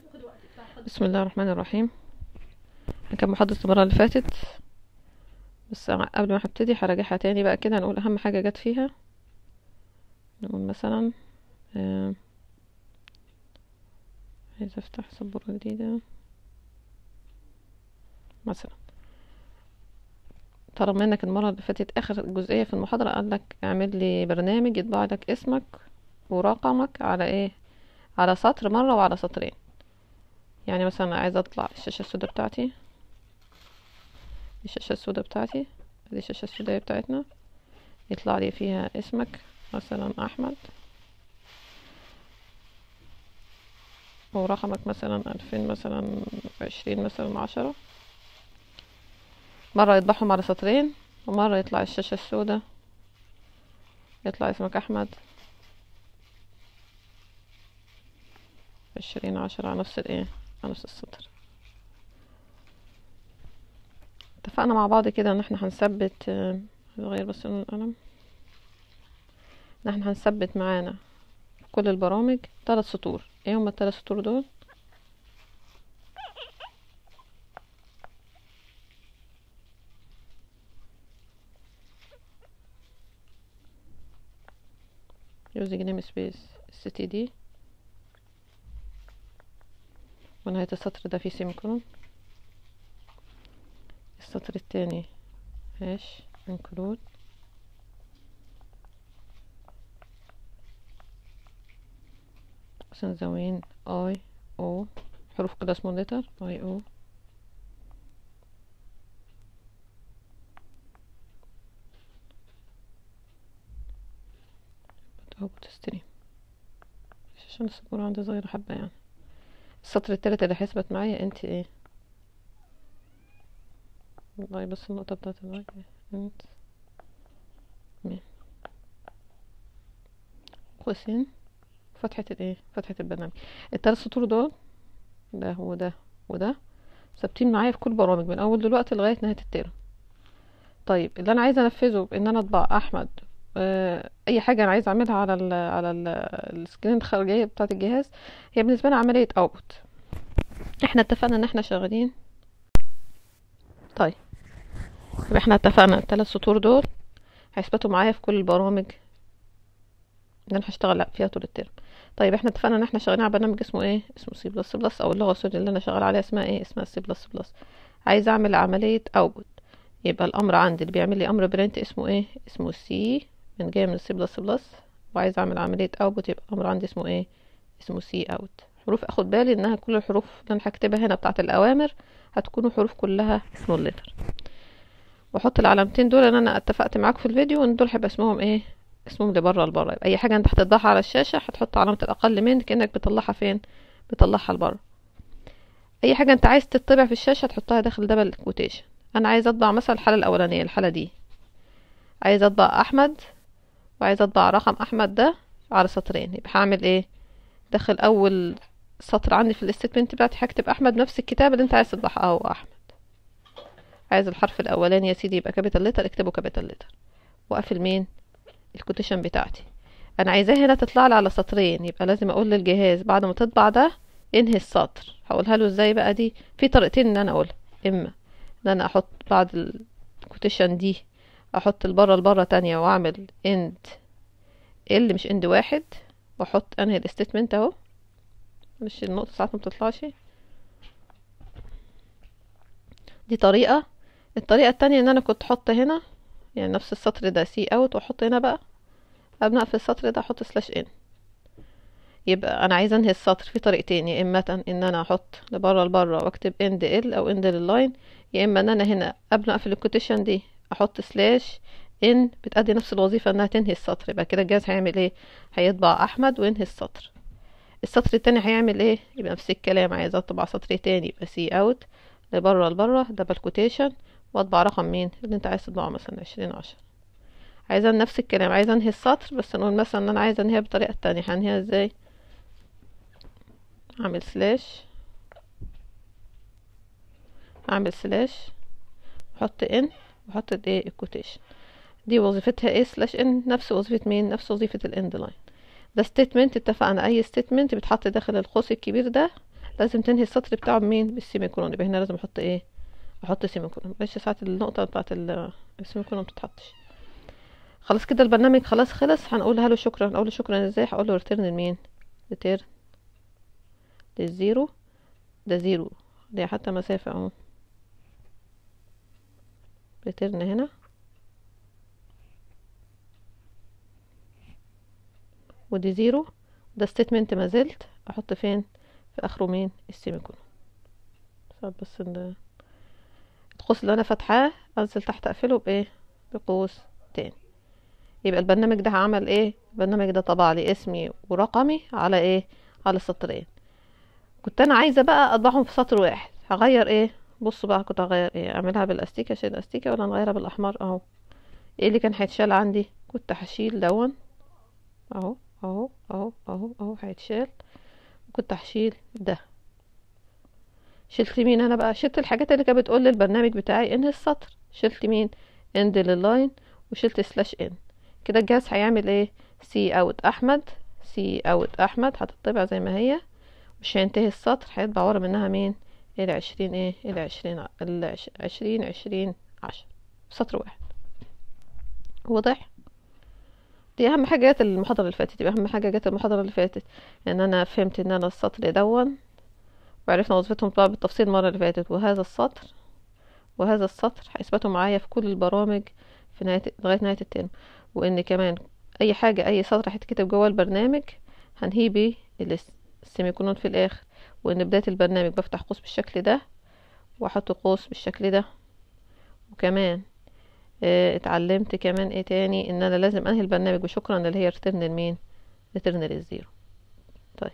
بسم الله الرحمن الرحيم كان محاضرة المرة اللي فاتت بس قبل ما هبتدي هراجعها تاني بقى كده نقول أهم حاجة جت فيها نقول مثلا آه، عايزة أفتح سبورة جديدة مثلا طلب منك المرة اللي فاتت آخر جزئية في المحاضرة قالك اعمل لي برنامج يطبع لك اسمك ورقمك على ايه على سطر مرة وعلى سطرين يعني مثلا عايزة اطلع الشاشة السوداء بتاعتي الشاشة السوداء بتاعتي دي الشاشة السوداء بتاعتنا يطلع لي فيها اسمك مثلا احمد ورقمك مثلا الفين مثلا عشرين مثلا عشرة مرة يطبعهم على سطرين ومرة يطلع الشاشة السوداء يطلع اسمك احمد عشرين عشرة على نفس الايه على نفس السطر اتفقنا مع بعض كده ان احنا هنثبت آه، نغير بس لون القلم ان احنا هنثبت معانا في كل البرامج ثلاث سطور ايه هما الثلاث سطور دول using namespace std ونهاية السطر ده فيه سيميكولون السطر التاني هاش include سنزوين اي او حروف كده اسمه لتر اي او اوت ستريم عشان السبورة عندي صغيرة حبة يعني السطر التالت اللي هيثبت معايا انت ايه والله بس النقطة بتاعت الواي انت مين قوسين فتحة الايه فتحة البرنامج التلات سطور دول ده وده وده ثابتين معايا في كل برامج من اول دلوقتي لغاية نهاية الترم طيب اللي انا عايزة انفذه بان انا اطبع احمد آه، اي حاجة انا عايزة اعملها على ال على ال السكرين الخارجية بتاعة الجهاز هي بالنسبة لنا عملية اوتبوت احنا اتفقنا ان احنا شغالين طيب يبقى احنا اتفقنا الثلاث سطور دول هيثبتوا معايا في كل البرامج اللي انا هشتغل فيها طول الترم طيب احنا اتفقنا ان احنا شغالين على برنامج اسمه ايه اسمه سي بلس بلس او اللغه سوري اللي انا شغال عليها اسمها ايه اسمها سي بلس بلس عايز اعمل عمليه اوتبوت يبقى الامر عندي اللي بيعمل لي امر برنت اسمه ايه اسمه سي من جاي من السي بلس بلس وعايز اعمل عمليه اوتبوت يبقى الامر عندي اسمه ايه اسمه سي اوت حروف اخد بالي انها كل الحروف اللي انا هكتبها هنا بتاعه الاوامر هتكون حروف كلها سمول لتر واحط العلامتين دول اللي انا اتفقت معاك في الفيديو ان دول هيبقى اسمهم ايه اسمهم لبره لبره يبقى اي حاجه انت هتطبعها على الشاشه هتحط علامه الاقل من كانك بتطلعها فين بتطلعها لبره اي حاجه انت عايز تطبع في الشاشه تحطها داخل دبل كوتيشن انا عايز اطبع مثلا الحاله الاولانيه الحاله دي عايز اطبع احمد وعايز اطبع رقم احمد ده على سطرين يبقى هعمل ايه داخل اول سطر عندي في الاستيتمنت بتاعتي هكتب احمد نفس الكتابه اللي انت عايز تطبعها اهو احمد عايز الحرف الاولاني يا سيدي يبقى كابيتال لتر اكتبه كابيتال لتر واقفل مين الكوتيشن بتاعتي انا عايزاه هنا تطلع لي على سطرين يبقى لازم اقول للجهاز بعد ما تطبع ده انهي السطر هقولها له ازاي بقى دي في طريقتين ان انا اقولها اما ان انا احط بعد الكوتيشن دي احط لبره لبره تانية واعمل اند ال مش اند واحد واحط انهي الستيتمنت اهو مش النقطة ساعات ما بتطلعش دي طريقة الطريقة التانية ان انا كنت احط هنا يعني نفس السطر ده سي اوت واحط هنا بقى ابناء في السطر ده احط سلاش ان يبقى انا عايزه انهي السطر في طريقتين يا اما ان انا احط لبره لبره واكتب اند ال او اند لللاين يا اما ان انا هنا قبل ما اقفل الكوتيشن دي احط سلاش ان بتأدي نفس الوظيفه انها تنهي السطر يبقى كده الجهاز هيعمل ايه هيطبع احمد وينهي السطر السطر التاني هيعمل ايه يبقى نفس الكلام عايزه اطبع سطر تاني يبقى سي اوت لبره لبره دبل كوتيشن واطبع رقم مين اللي انت عايز تطبعه مثلا عشرين عشرة عايزه نفس الكلام عايزه انهي السطر بس نقول مثلا ان انا عايزه انهيها بالطريقه التانية هنهيها ازاي اعمل سلاش اعمل سلاش احط ان واحط الايه الكوتيشن دي وظيفتها ايه سلاش ان نفس وظيفه مين نفس وظيفه الاند لاين ده ستيتمنت اتفقنا اي ستيتمنت بيتحط داخل القوس الكبير ده لازم تنهي السطر بتاعه بمين بالسيمي كولون يبقى هنا لازم احط ايه احط سيمي كولون معلش ساعات النقطه بتاعت ال- السيمي كولون متتحطش خلاص كده البرنامج خلاص خلص هنقول له شكرا هنقول له شكرا ازاي هقول له ريتيرن لمين ريتيرن للزيرو ده زيرو دي حتى مسافة اهو ريتيرن هنا ودي زيرو ده ستيتمنت ما زلت احط فين في اخره مين السيمي كولون ساعات بس ان القوس اللي انا فاتحاه انزل تحت اقفله بايه بقوس تاني يبقى البرنامج ده عمل ايه البرنامج ده طبع لي اسمي ورقمي على ايه على السطرين كنت انا عايزه بقى اطبعهم في سطر واحد هغير ايه بصوا بقى كنت هغير ايه اعملها بالاستيكه اشيل الاستيكه ولا نغيرها بالاحمر اهو ايه اللي كان هيتشال عندي كنت هشيل دون اهو اهو اهو اهو اهو هيتشال كنت هشيل ده شلت مين انا بقى شلت الحاجات اللي كانت بتقول للبرنامج بتاعي انهي السطر شلت مين اند لللاين وشلت سلاش ان كده الجهاز هيعمل ايه سي اوت احمد سي اوت احمد هتطبع زي ما هي مش هينتهي السطر هيطبع ورا منها مين الى عشرين ايه الى عشرين ع- الى عش- عشرين عشرين عشر سطر واحد واضح دي اهم حاجه جت المحاضره اللي فاتت يبقى اهم حاجه جت المحاضره اللي فاتت ان انا فهمت ان انا السطر دون وعرفنا وظيفتهم طبعا بالتفصيل المره اللي فاتت وهذا السطر وهذا السطر هيثبتوا معايا في كل البرامج في نهايه لغايه نهايه الترم وان كمان اي حاجه اي سطر هيتكتب جوه البرنامج هنهيه بيه الاس- السيميكولون في الاخر وان بدايه البرنامج بفتح قوس بالشكل ده واحط قوس بالشكل ده وكمان آه، اتعلمت كمان ايه تاني ان انا لازم انهي البرنامج بشكرا اللي هي ريتيرن لمين ريتيرن للزيرو طيب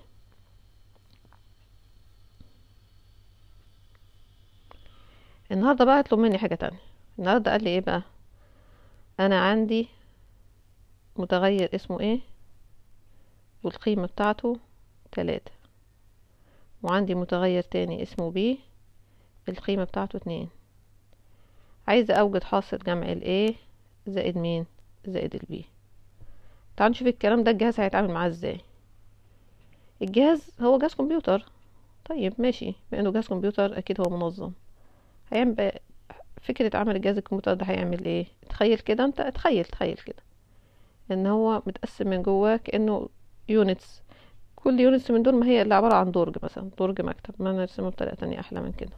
النهارده بقى اطلب مني حاجه تانية النهارده قال لي ايه بقى انا عندي متغير اسمه ايه والقيمه بتاعته تلاتة وعندي متغير تاني اسمه بي القيمه بتاعته اتنين عايزه اوجد حاصل جمع ال A زائد مين زائد ال B تعالوا نشوف الكلام ده الجهاز هيتعامل معاه ازاي الجهاز هو جهاز كمبيوتر طيب ماشي بما انه جهاز كمبيوتر اكيد هو منظم هيعمل بقى فكرة عمل الجهاز الكمبيوتر ده هيعمل ايه تخيل كده انت تخيل تخيل كده ان هو متقسم من جواه كأنه يونتس كل يونتس من دول ما هي اللي عبارة عن درج مثلا درج مكتب ما نرسمه بطريقة تانية احلى من كده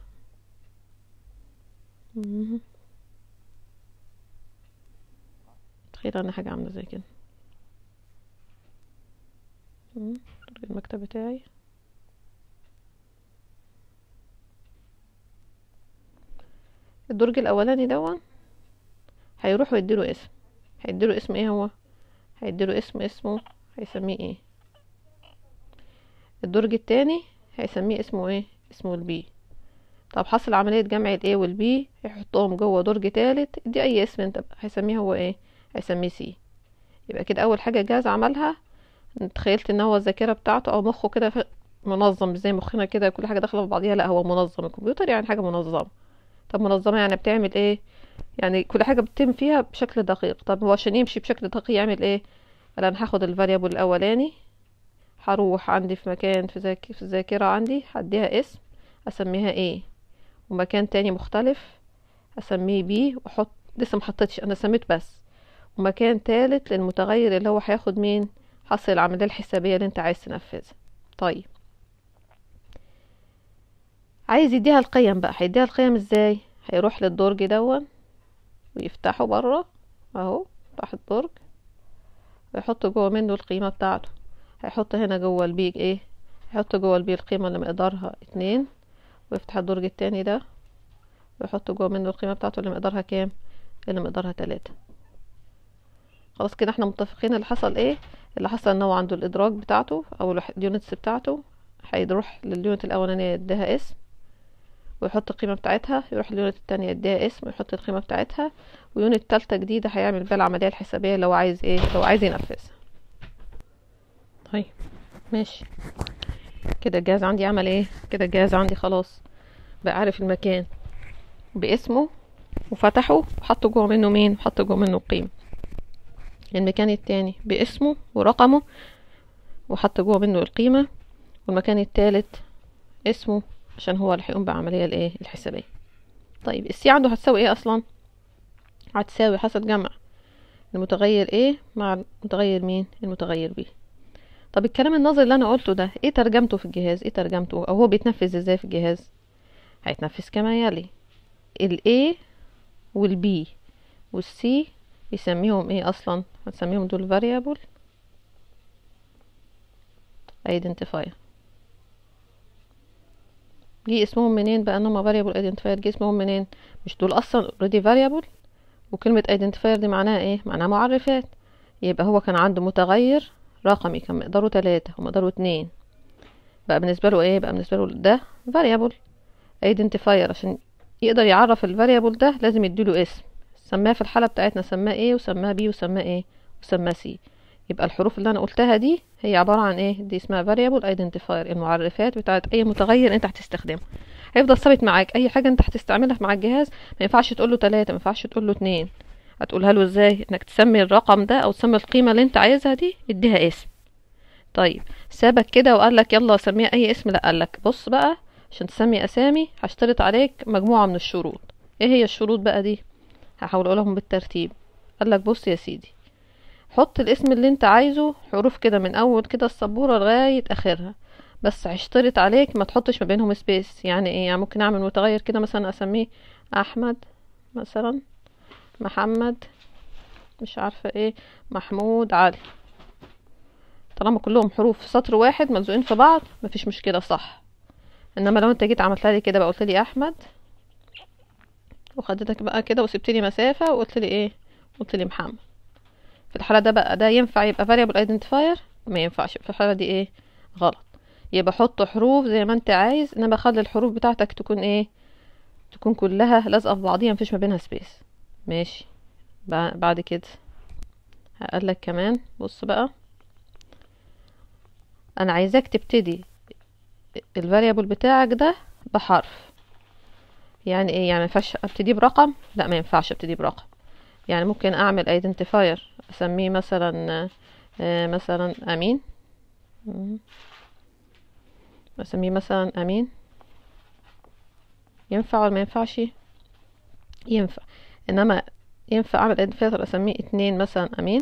مهم. تخيل انا حاجة عاملة زي كده مم. درج المكتب بتاعي الدرج الاولاني دون هيروح ويديله اسم هيديله اسم ايه هو هيديله اسم اسمه هيسميه ايه الدرج التاني هيسميه اسمه ايه اسمه البي طب حصل عملية جمع الايه والبي هيحطهم جوه درج تالت دي اي اسم انت بقى هيسميه هو ايه هيسميه سي يبقى كده اول حاجة الجهاز عملها تخيلت ان هو الذاكرة بتاعته او مخه كده ف- منظم مش زي مخنا كده كل حاجة داخلة في بعضيها لا هو منظم الكمبيوتر يعني حاجة منظمة طب منظمة يعني بتعمل ايه يعني كل حاجة بتتم فيها بشكل دقيق طب هو عشان يمشي بشكل دقيق يعمل ايه قال انا هاخد الفاريبل الاولاني هروح عندي في مكان في ذاك في الذاكرة عندي هديها اسم اسميها ايه ومكان تاني مختلف اسميه بي واحط لسه محطتش انا سميت بس ومكان تالت للمتغير اللي هو هياخد مين حصل العملية الحسابية اللي انت عايز تنفذها طيب عايز يديها القيم بقى هيديها القيم ازاي هيروح للدرج دون ويفتحه بره اهو فتح الدرج ويحط جوه منه القيمة بتاعته هيحط هنا جوه البي ايه هيحط جوه البي القيمة اللي مقدارها اتنين ويفتح الدرج التاني ده ويحط جوه منه القيمة بتاعته اللي مقدارها كام اللي مقدارها تلاتة خلاص كده احنا متفقين اللي حصل ايه اللي حصل ان هو عنده الادراج بتاعته او الوح- اليونتس بتاعته هيروح لليونت الاولانية يديها اسم ويحط القيمة بتاعتها يروح اليونت التانية يديها اسم ويحط القيمة بتاعتها ويونت تالتة جديدة هيعمل بيها العملية الحسابية لو عايز ايه لو عايز ينفذها طيب ماشي كده الجهاز عندي عمل ايه كده الجهاز عندي خلاص بقى عارف المكان باسمه وفتحه وحط جوه منه مين وحط جوه منه القيمة المكان التاني باسمه ورقمه وحط جوه منه القيمة والمكان التالت اسمه عشان هو اللي هيقوم بعملية الايه الحسابية طيب السي عنده هتساوي ايه اصلا هتساوي حسب جمع المتغير ايه مع المتغير مين المتغير بي طب الكلام النظري اللي انا قلته ده ايه ترجمته في الجهاز ايه ترجمته او هو بيتنفذ ازاي في الجهاز هيتنفذ كما يلي ال A وال B وال C بيسميهم ايه اصلا هنسميهم دول variable identifier جه اسمهم منين بقى انهم variable identifier جه اسمهم منين مش دول اصلا already variable وكلمة identifier دي معناها ايه معناها معرفات يبقى هو كان عنده متغير رقمي كان مقداره تلاتة ومقداره اتنين بقى بالنسبة له ايه بقى بالنسبة له ده variable identifier عشان يقدر يعرف الفاريبل ده لازم يديله اسم سماه في الحالة بتاعتنا سماه ايه وسماه بي وسماه ايه وسماه سي يبقى الحروف اللي انا قلتها دي هي عبارة عن ايه دي اسمها variable identifier المعرفات بتاعت اي متغير انت هتستخدمه هيفضل ثابت معاك اي حاجة انت هتستعملها مع الجهاز ما ينفعش تقول له تلاتة ما ينفعش تقول له اتنين هتقولها له ازاي انك تسمي الرقم ده او تسمي القيمة اللي انت عايزها دي اديها اسم طيب سابك كده وقال لك يلا سميها اي اسم لا قال لك بص بقى عشان تسمي اسامي هشترط عليك مجموعة من الشروط ايه هي الشروط بقى دي هحاول اقولهم بالترتيب قال لك بص يا سيدي حط الاسم اللي انت عايزه حروف كده من اول كده السبورة لغاية اخرها بس هشترط عليك ما تحطش ما بينهم سبيس يعني ايه يعني ممكن اعمل متغير كده مثلا اسميه احمد مثلا محمد مش عارفة ايه محمود علي طالما كلهم حروف في سطر واحد ملزوقين في بعض مفيش مشكلة صح انما لو انت جيت عملت لي كده بقى قلت لي احمد وخدتك بقى كده وسبت لي مسافة وقلت لي ايه قلت لي محمد في الحالة ده بقى ده ينفع يبقى variable identifier ما ينفعش في الحالة دي ايه غلط يبقى حط حروف زي ما انت عايز انما خلي الحروف بتاعتك تكون ايه تكون كلها لازقة في بعضيها مفيش ما بينها سبيس ماشي بعد كده هقول لك كمان بص بقى انا عايزاك تبتدي الفاريبل بتاعك ده بحرف يعني ايه يعني مينفعش ابتدي برقم لا ما ينفعش ابتدي برقم يعني ممكن اعمل ايدنتيفاير اسميه مثلا آه مثلا امين اسميه مثلا امين ينفع ولا ما ينفعش ينفع انما ينفع اعمل ايدنتيفاير اسميه اتنين مثلا امين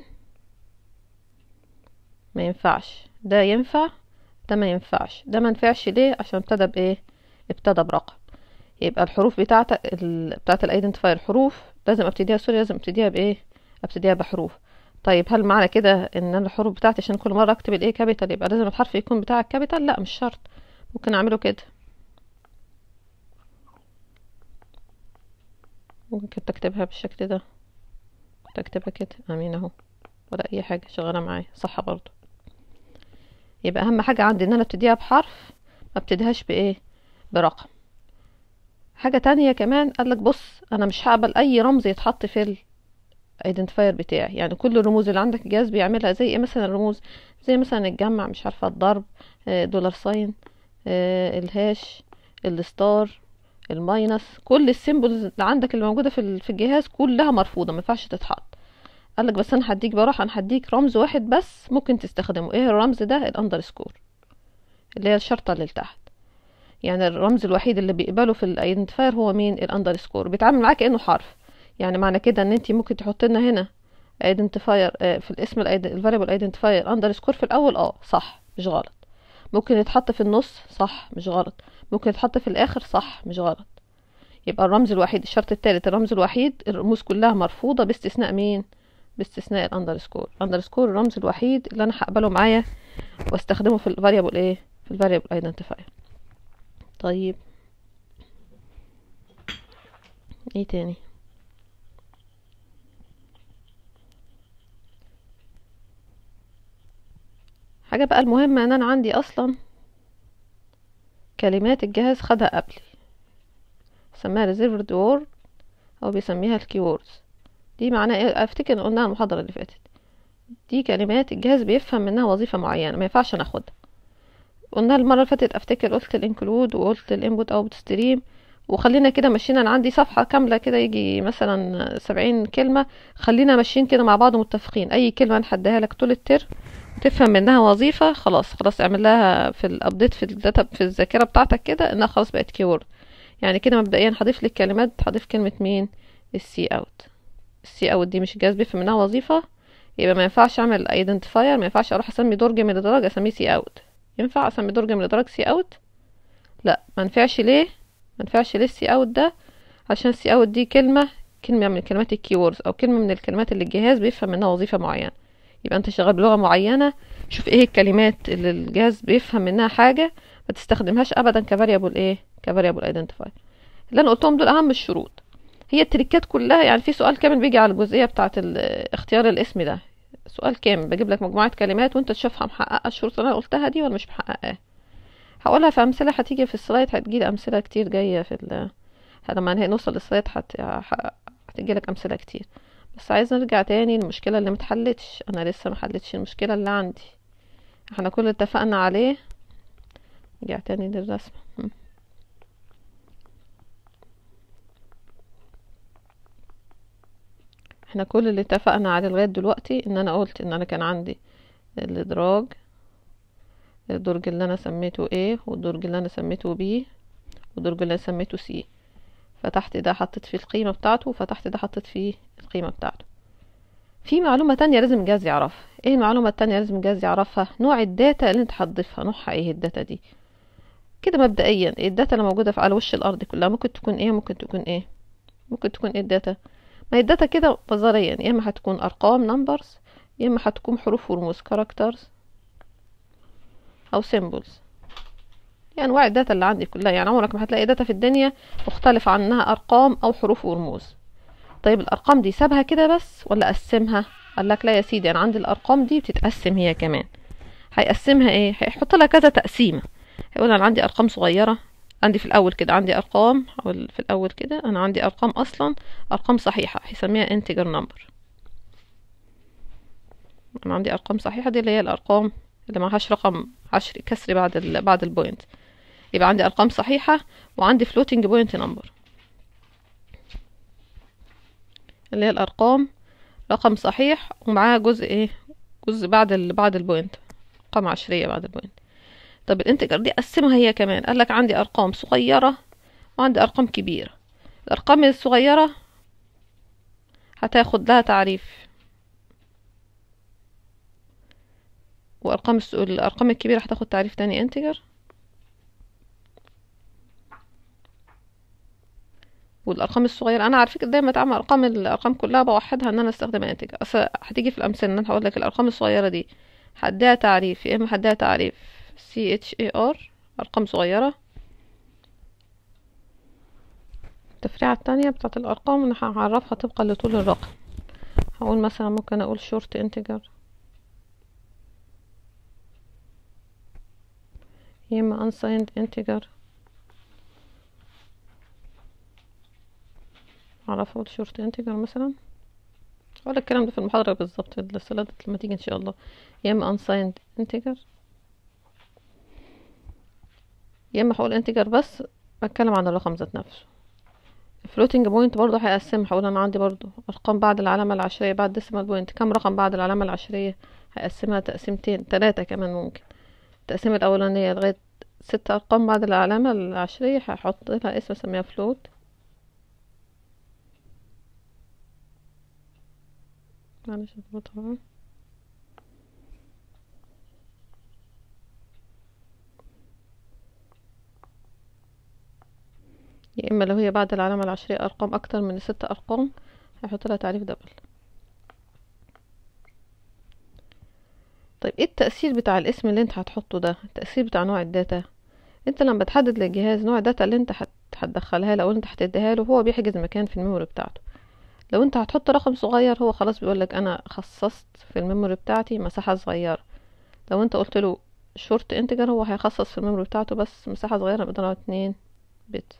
ما ينفعش ده ينفع ده ما ينفعش ده ما ينفعش ليه عشان ابتدى بايه ابتدى برقم يبقى الحروف بتاعت ال... بتاعت الايدنتيفاير حروف لازم ابتديها سوري لازم ابتديها بايه ابتديها بحروف طيب هل معنى كده ان انا الحروف بتاعتي عشان كل مره اكتب الايه كابيتال يبقى لازم الحرف يكون بتاعك كابيتال لا مش شرط ممكن اعمله كده ممكن تكتبها بالشكل ده تكتبها كده امين اهو ولا اي حاجه شغاله معايا صح برضو يبقى اهم حاجه عندي ان انا ابتديها بحرف ما ابتديهاش بايه برقم حاجه تانية كمان قالك بص انا مش هقبل اي رمز يتحط في الايدنتيفاير بتاعي يعني كل الرموز اللي عندك الجهاز بيعملها زي ايه مثلا الرموز زي مثلا الجمع مش عارفه الضرب دولار ساين الهاش الستار الماينس كل السيمبلز اللي عندك اللي موجوده في في الجهاز كلها مرفوضه ما ينفعش تتحط قالك بس انا هديك بروح انا هديك رمز واحد بس ممكن تستخدمه ايه الرمز ده الاندرسكور اللي هي الشرطه اللي تحت يعني الرمز الوحيد اللي بيقبله في الايدنتيفاير هو مين الاندرسكور بيتعامل معاك كانه حرف يعني معنى كده ان انت ممكن تحط لنا هنا ايدنتيفاير في الاسم الفاريبل ايدنتيفاير اندرسكور في الاول اه صح مش غلط ممكن يتحط في النص صح مش غلط ممكن يتحط في الاخر صح مش غلط يبقى الرمز الوحيد الشرط الثالث الرمز الوحيد الرموز كلها مرفوضه باستثناء مين باستثناء الاندرسكور الاندرسكور الرمز الوحيد اللي انا هقبله معايا واستخدمه في الفاريبل ايه في الفاريبل ايدنتيفاير طيب ايه تاني حاجة بقى المهمة ان انا عندي اصلا كلمات الجهاز خدها قبلي سماها reserved word او بيسميها الكيوردز دي معناها ايه افتكر قلناها المحاضرة اللي فاتت دي كلمات الجهاز بيفهم منها وظيفة معينة ما ينفعش ناخدها قلنا المرة اللي فاتت افتكر قلت الانكلود وقلت الانبوت اوت ستريم وخلينا كده ماشيين انا عندي صفحة كاملة كده يجي مثلا سبعين كلمة خلينا ماشيين كده مع بعض متفقين اي كلمة انا هديها لك طول الترم تفهم منها وظيفة خلاص خلاص اعمل لها في الابديت في الداتا في الذاكرة بتاعتك كده انها خلاص بقت كيورد يعني كده مبدئيا هضيف لك كلمات هضيف كلمة مين السي اوت السي اوت دي مش الجهاز بيفهم منها وظيفة يبقى ما ينفعش اعمل ايدنتيفاير ما ينفعش اروح اسمي درج من الادراج اسميه سي اوت ينفع اسمي درج من الادراج سي اوت لا ما ينفعش ليه ما ينفعش ليه السي اوت ده عشان السي اوت دي كلمة كلمة من كلمات الكيوردز او كلمة من الكلمات اللي الجهاز بيفهم منها وظيفة معينة يبقى انت شغال بلغة معينة شوف ايه الكلمات اللي الجهاز بيفهم منها حاجة ما تستخدمهاش ابدا كفاريبل ايه كفاريبل ايدنتيفاير اللي انا قلتهم دول اهم الشروط هي التريكات كلها يعني في سؤال كامل بيجي على الجزئية بتاعة اختيار الاسم ده سؤال كامل بجيب لك مجموعة كلمات وانت تشوفها محققة الشروط اللي انا قلتها دي ولا مش محققة هقولها في امثلة هتيجي في السلايد هتجيلي امثلة كتير جاية في ال لما نوصل للسلايد هت... هتجيلك امثلة كتير بس عايز نرجع تاني المشكلة اللي متحلتش انا لسه محلتش المشكلة اللي عندي احنا كل اللي اتفقنا عليه نرجع تاني للرسمة احنا كل اللي اتفقنا عليه لغاية دلوقتي ان انا قلت ان انا كان عندي الادراج الدرج اللي انا سميته A والدرج اللي انا سميته B والدرج اللي انا سميته C فتحت ده حطيت فيه القيمة بتاعته وفتحت ده حطيت فيه القيمة بتاعته في معلومة تانية لازم الجهاز يعرفها ايه المعلومة التانية لازم الجهاز يعرفها نوع الداتا اللي انت هتضيفها نوعها ايه الداتا دي كده مبدئيا الداتا اللي موجودة في على وش الارض كلها ممكن تكون ايه ممكن تكون ايه ممكن تكون ايه الداتا ما هي الداتا كده نظريا يا اما هتكون ارقام نمبرز يا اما هتكون حروف ورموز كاركترز او سيمبلز يعني انواع الداتا اللي عندي كلها يعني عمرك ما هتلاقي داتا في الدنيا مختلف عنها ارقام او حروف ورموز طيب الارقام دي سابها كده بس ولا قسمها قال لك لا يا سيدي انا عندي الارقام دي بتتقسم هي كمان هيقسمها ايه هيحط لها كذا تقسيمه هيقول انا عندي ارقام صغيره عندي في الاول كده عندي ارقام او في الاول كده انا عندي ارقام اصلا ارقام صحيحه هيسميها انتجر نمبر انا عندي ارقام صحيحه دي اللي هي الارقام اللي معهاش رقم عشري كسري بعد ال بعد البوينت يبقى عندي ارقام صحيحه وعندي floating بوينت نمبر اللي هي الارقام رقم صحيح ومعاه جزء ايه جزء بعد ال بعد البوينت ارقام عشريه بعد البوينت طب الانتجر دي قسمها هي كمان قال لك عندي ارقام صغيره وعندي ارقام كبيره الارقام الصغيره هتاخد لها تعريف وارقام الس... الارقام الكبيره هتاخد تعريف تاني انتجر والارقام الصغيره انا عارفك دايما اتعامل ارقام الارقام كلها بوحدها ان انا استخدم انتجر اصل هتيجي في الامثله ان انا هقول لك الارقام الصغيره دي هديها تعريف يا اما هديها تعريف سي اتش اي ار ارقام صغيره التفريعه التانية بتاعت الارقام انا هعرفها طبقا لطول الرقم هقول مثلا ممكن اقول شورت انتجر يا اما unsigned integer اعرف اقول شورت انتجر مثلا اقول الكلام ده في المحاضرة بالظبط السلايد لما تيجي ان شاء الله يا اما unsigned integer يا اما هقول انتجر بس بتكلم عن الرقم ذات نفسه floating point برضه هيقسم هقول انا عندي برضه ارقام بعد العلامة العشرية بعد decimal point كم رقم بعد العلامة العشرية هقسمها تقسيمتين تلاتة كمان ممكن التقسيمة الأولانية لغاية ست أرقام بعد العلامة العشرية هحط لها اسم اسميها فلوت معلش اظبطها يا إما لو هي بعد العلامة العشرية أرقام أكتر من ست أرقام هحط لها تعريف دبل طيب ايه التأثير بتاع الاسم اللي انت هتحطه ده التأثير بتاع نوع الداتا انت لما تحدد للجهاز نوع الداتا اللي انت هتدخلها له او انت هتديها له هو بيحجز مكان في الميموري بتاعته لو انت هتحط رقم صغير هو خلاص بيقولك انا خصصت في الميموري بتاعتي مساحة صغيرة لو انت قلت له شورت انتجر هو هيخصص في الميموري بتاعته بس مساحة صغيرة مقدارها اتنين بت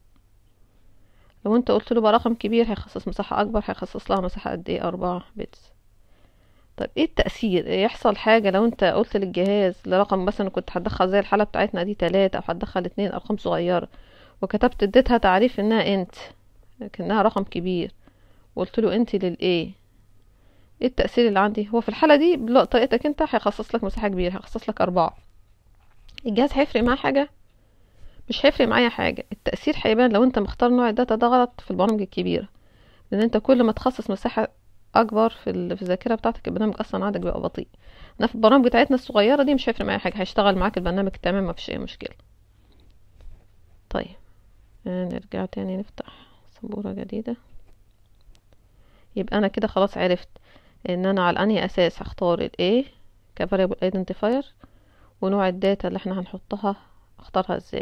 لو انت قلت له بقى رقم كبير هيخصص مساحة اكبر هيخصص لها مساحة قد ايه اربعة بتس طيب ايه التأثير يحصل حاجة لو انت قلت للجهاز لرقم مثلا كنت هتدخل زي الحالة بتاعتنا دي تلاتة او هتدخل اتنين ارقام صغيرة وكتبت اديتها تعريف انها انت لكنها رقم كبير وقلت له انت للايه ايه التأثير اللي عندي هو في الحالة دي بطريقتك انت هيخصص لك مساحة كبيرة هيخصص لك أربعة الجهاز هيفرق معاه حاجة مش هيفرق معايا حاجة التأثير هيبان لو انت مختار نوع الداتا ده غلط في البرامج الكبيرة لان انت كل ما تخصص مساحة اكبر في ال- في الذاكرة بتاعتك البرنامج اصلا عندك بيبقى بطيء انا في البرامج بتاعتنا الصغيرة دي مش هيفرق معايا حاجة هيشتغل معاك البرنامج تمام مفيش اي مشكلة طيب آه، نرجع تاني نفتح سبورة جديدة يبقى انا كده خلاص عرفت ان انا على انهي اساس هختار ال A كفاريبل ايدنتيفاير ونوع الداتا اللي احنا هنحطها اختارها ازاي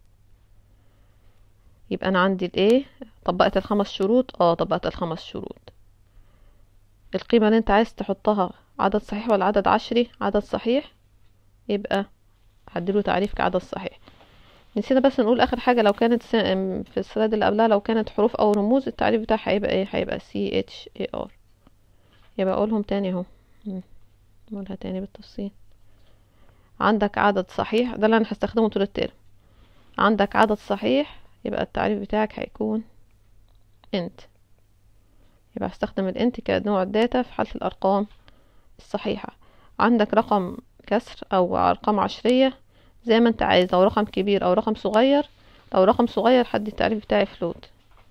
يبقى انا عندي ال A طبقت الخمس شروط اه طبقت الخمس شروط القيمة اللي انت عايز تحطها عدد صحيح ولا عدد عشري عدد صحيح يبقى هديله تعريف كعدد صحيح نسينا بس نقول اخر حاجة لو كانت س- ام في السلايد اللي قبلها لو كانت حروف او رموز التعريف بتاعها هيبقى ايه هيبقى سي اتش اي ار يبقى اقولهم تاني اهو مم. نقولها تاني بالتفصيل عندك عدد صحيح ده اللي انا هستخدمه طول الترم عندك عدد صحيح يبقى التعريف بتاعك هيكون انت يبقى هستخدم الانت كنوع الداتا في حالة الارقام الصحيحة عندك رقم كسر او ارقام عشرية زي ما انت عايز لو رقم كبير او رقم صغير لو رقم صغير حد التعريف بتاعي فلوت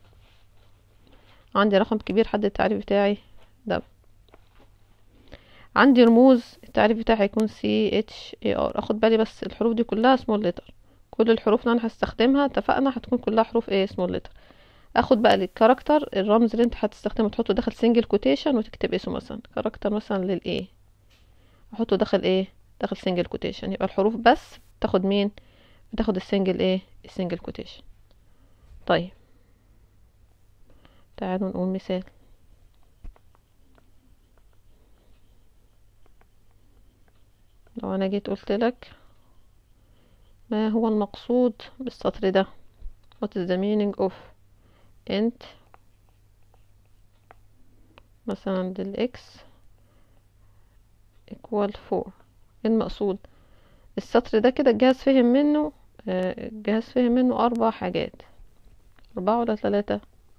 عندي رقم كبير حد التعريف بتاعي دبل عندي رموز التعريف بتاعي هيكون سي اتش اي ار اخد بالي بس الحروف دي كلها سمول لتر كل الحروف اللي انا هستخدمها اتفقنا هتكون كلها حروف ايه سمول لتر اخد بقى الكاركتر الرمز اللي انت هتستخدمه تحطه داخل سنجل كوتيشن وتكتب اسمه مثلا كاركتر مثلا للايه احطه داخل ايه داخل سنجل كوتيشن يبقى الحروف بس تاخد مين بتاخد السنجل ايه السنجل كوتيشن طيب تعالوا نقول مثال لو انا جيت قلت لك ما هو المقصود بالسطر ده what is the meaning of int مثلا del x equal 4 ايه المقصود السطر ده كده الجهاز فهم منه آه، الجهاز فهم منه اربع حاجات اربعة ولا ثلاثة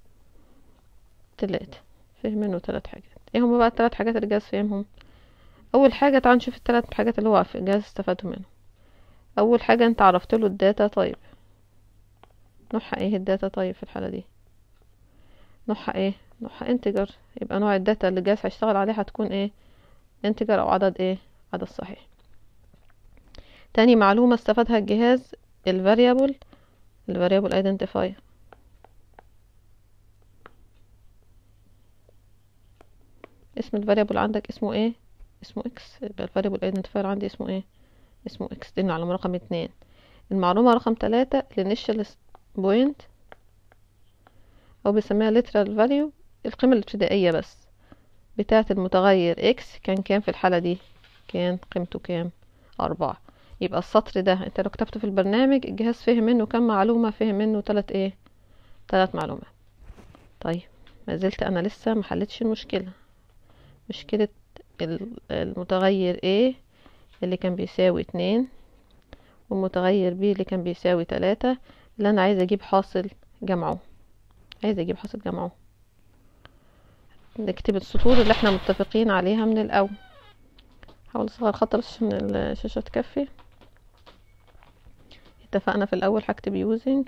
تلاتة فهم منه ثلاث حاجات ايه هما بقى الثلاث حاجات اللي الجهاز فهمهم اول حاجة تعال نشوف الثلاث حاجات اللي هو في الجهاز استفادوا منهم اول حاجة انت عرفت له الداتا طيب نوعها ايه الداتا طيب في الحالة دي نوعها ايه نوعها انتجر يبقى نوع الداتا اللي الجهاز هيشتغل عليها هتكون ايه انتجر او عدد ايه عدد صحيح تاني معلومة استفادها الجهاز الفاريبل الفاريبل ايدنتيفاير اسم الفاريبل عندك اسمه ايه اسمه اكس يبقى الفاريبل ايدنتيفاير عندي اسمه ايه اسمه اكس دي المعلومة رقم اتنين المعلومة رقم تلاتة الانيشال بوينت او بيسميها literal value القيمة الابتدائية بس بتاعة المتغير اكس كان كام في الحالة دي كان قيمته كام أربعة يبقى السطر ده انت لو كتبته في البرنامج الجهاز فهم منه كام معلومة فهم منه تلات ايه تلات معلومات طيب ما زلت انا لسه محلتش المشكلة مشكلة ال- المتغير A اللي كان بيساوي اتنين والمتغير B اللي كان بيساوي تلاتة اللي انا عايزة اجيب حاصل جمعه عايزة اجيب حاصل جمعه نكتب السطور اللي احنا متفقين عليها من الاول حاول اصغر خط بس عشان الشاشة تكفي اتفقنا في الاول هكتب using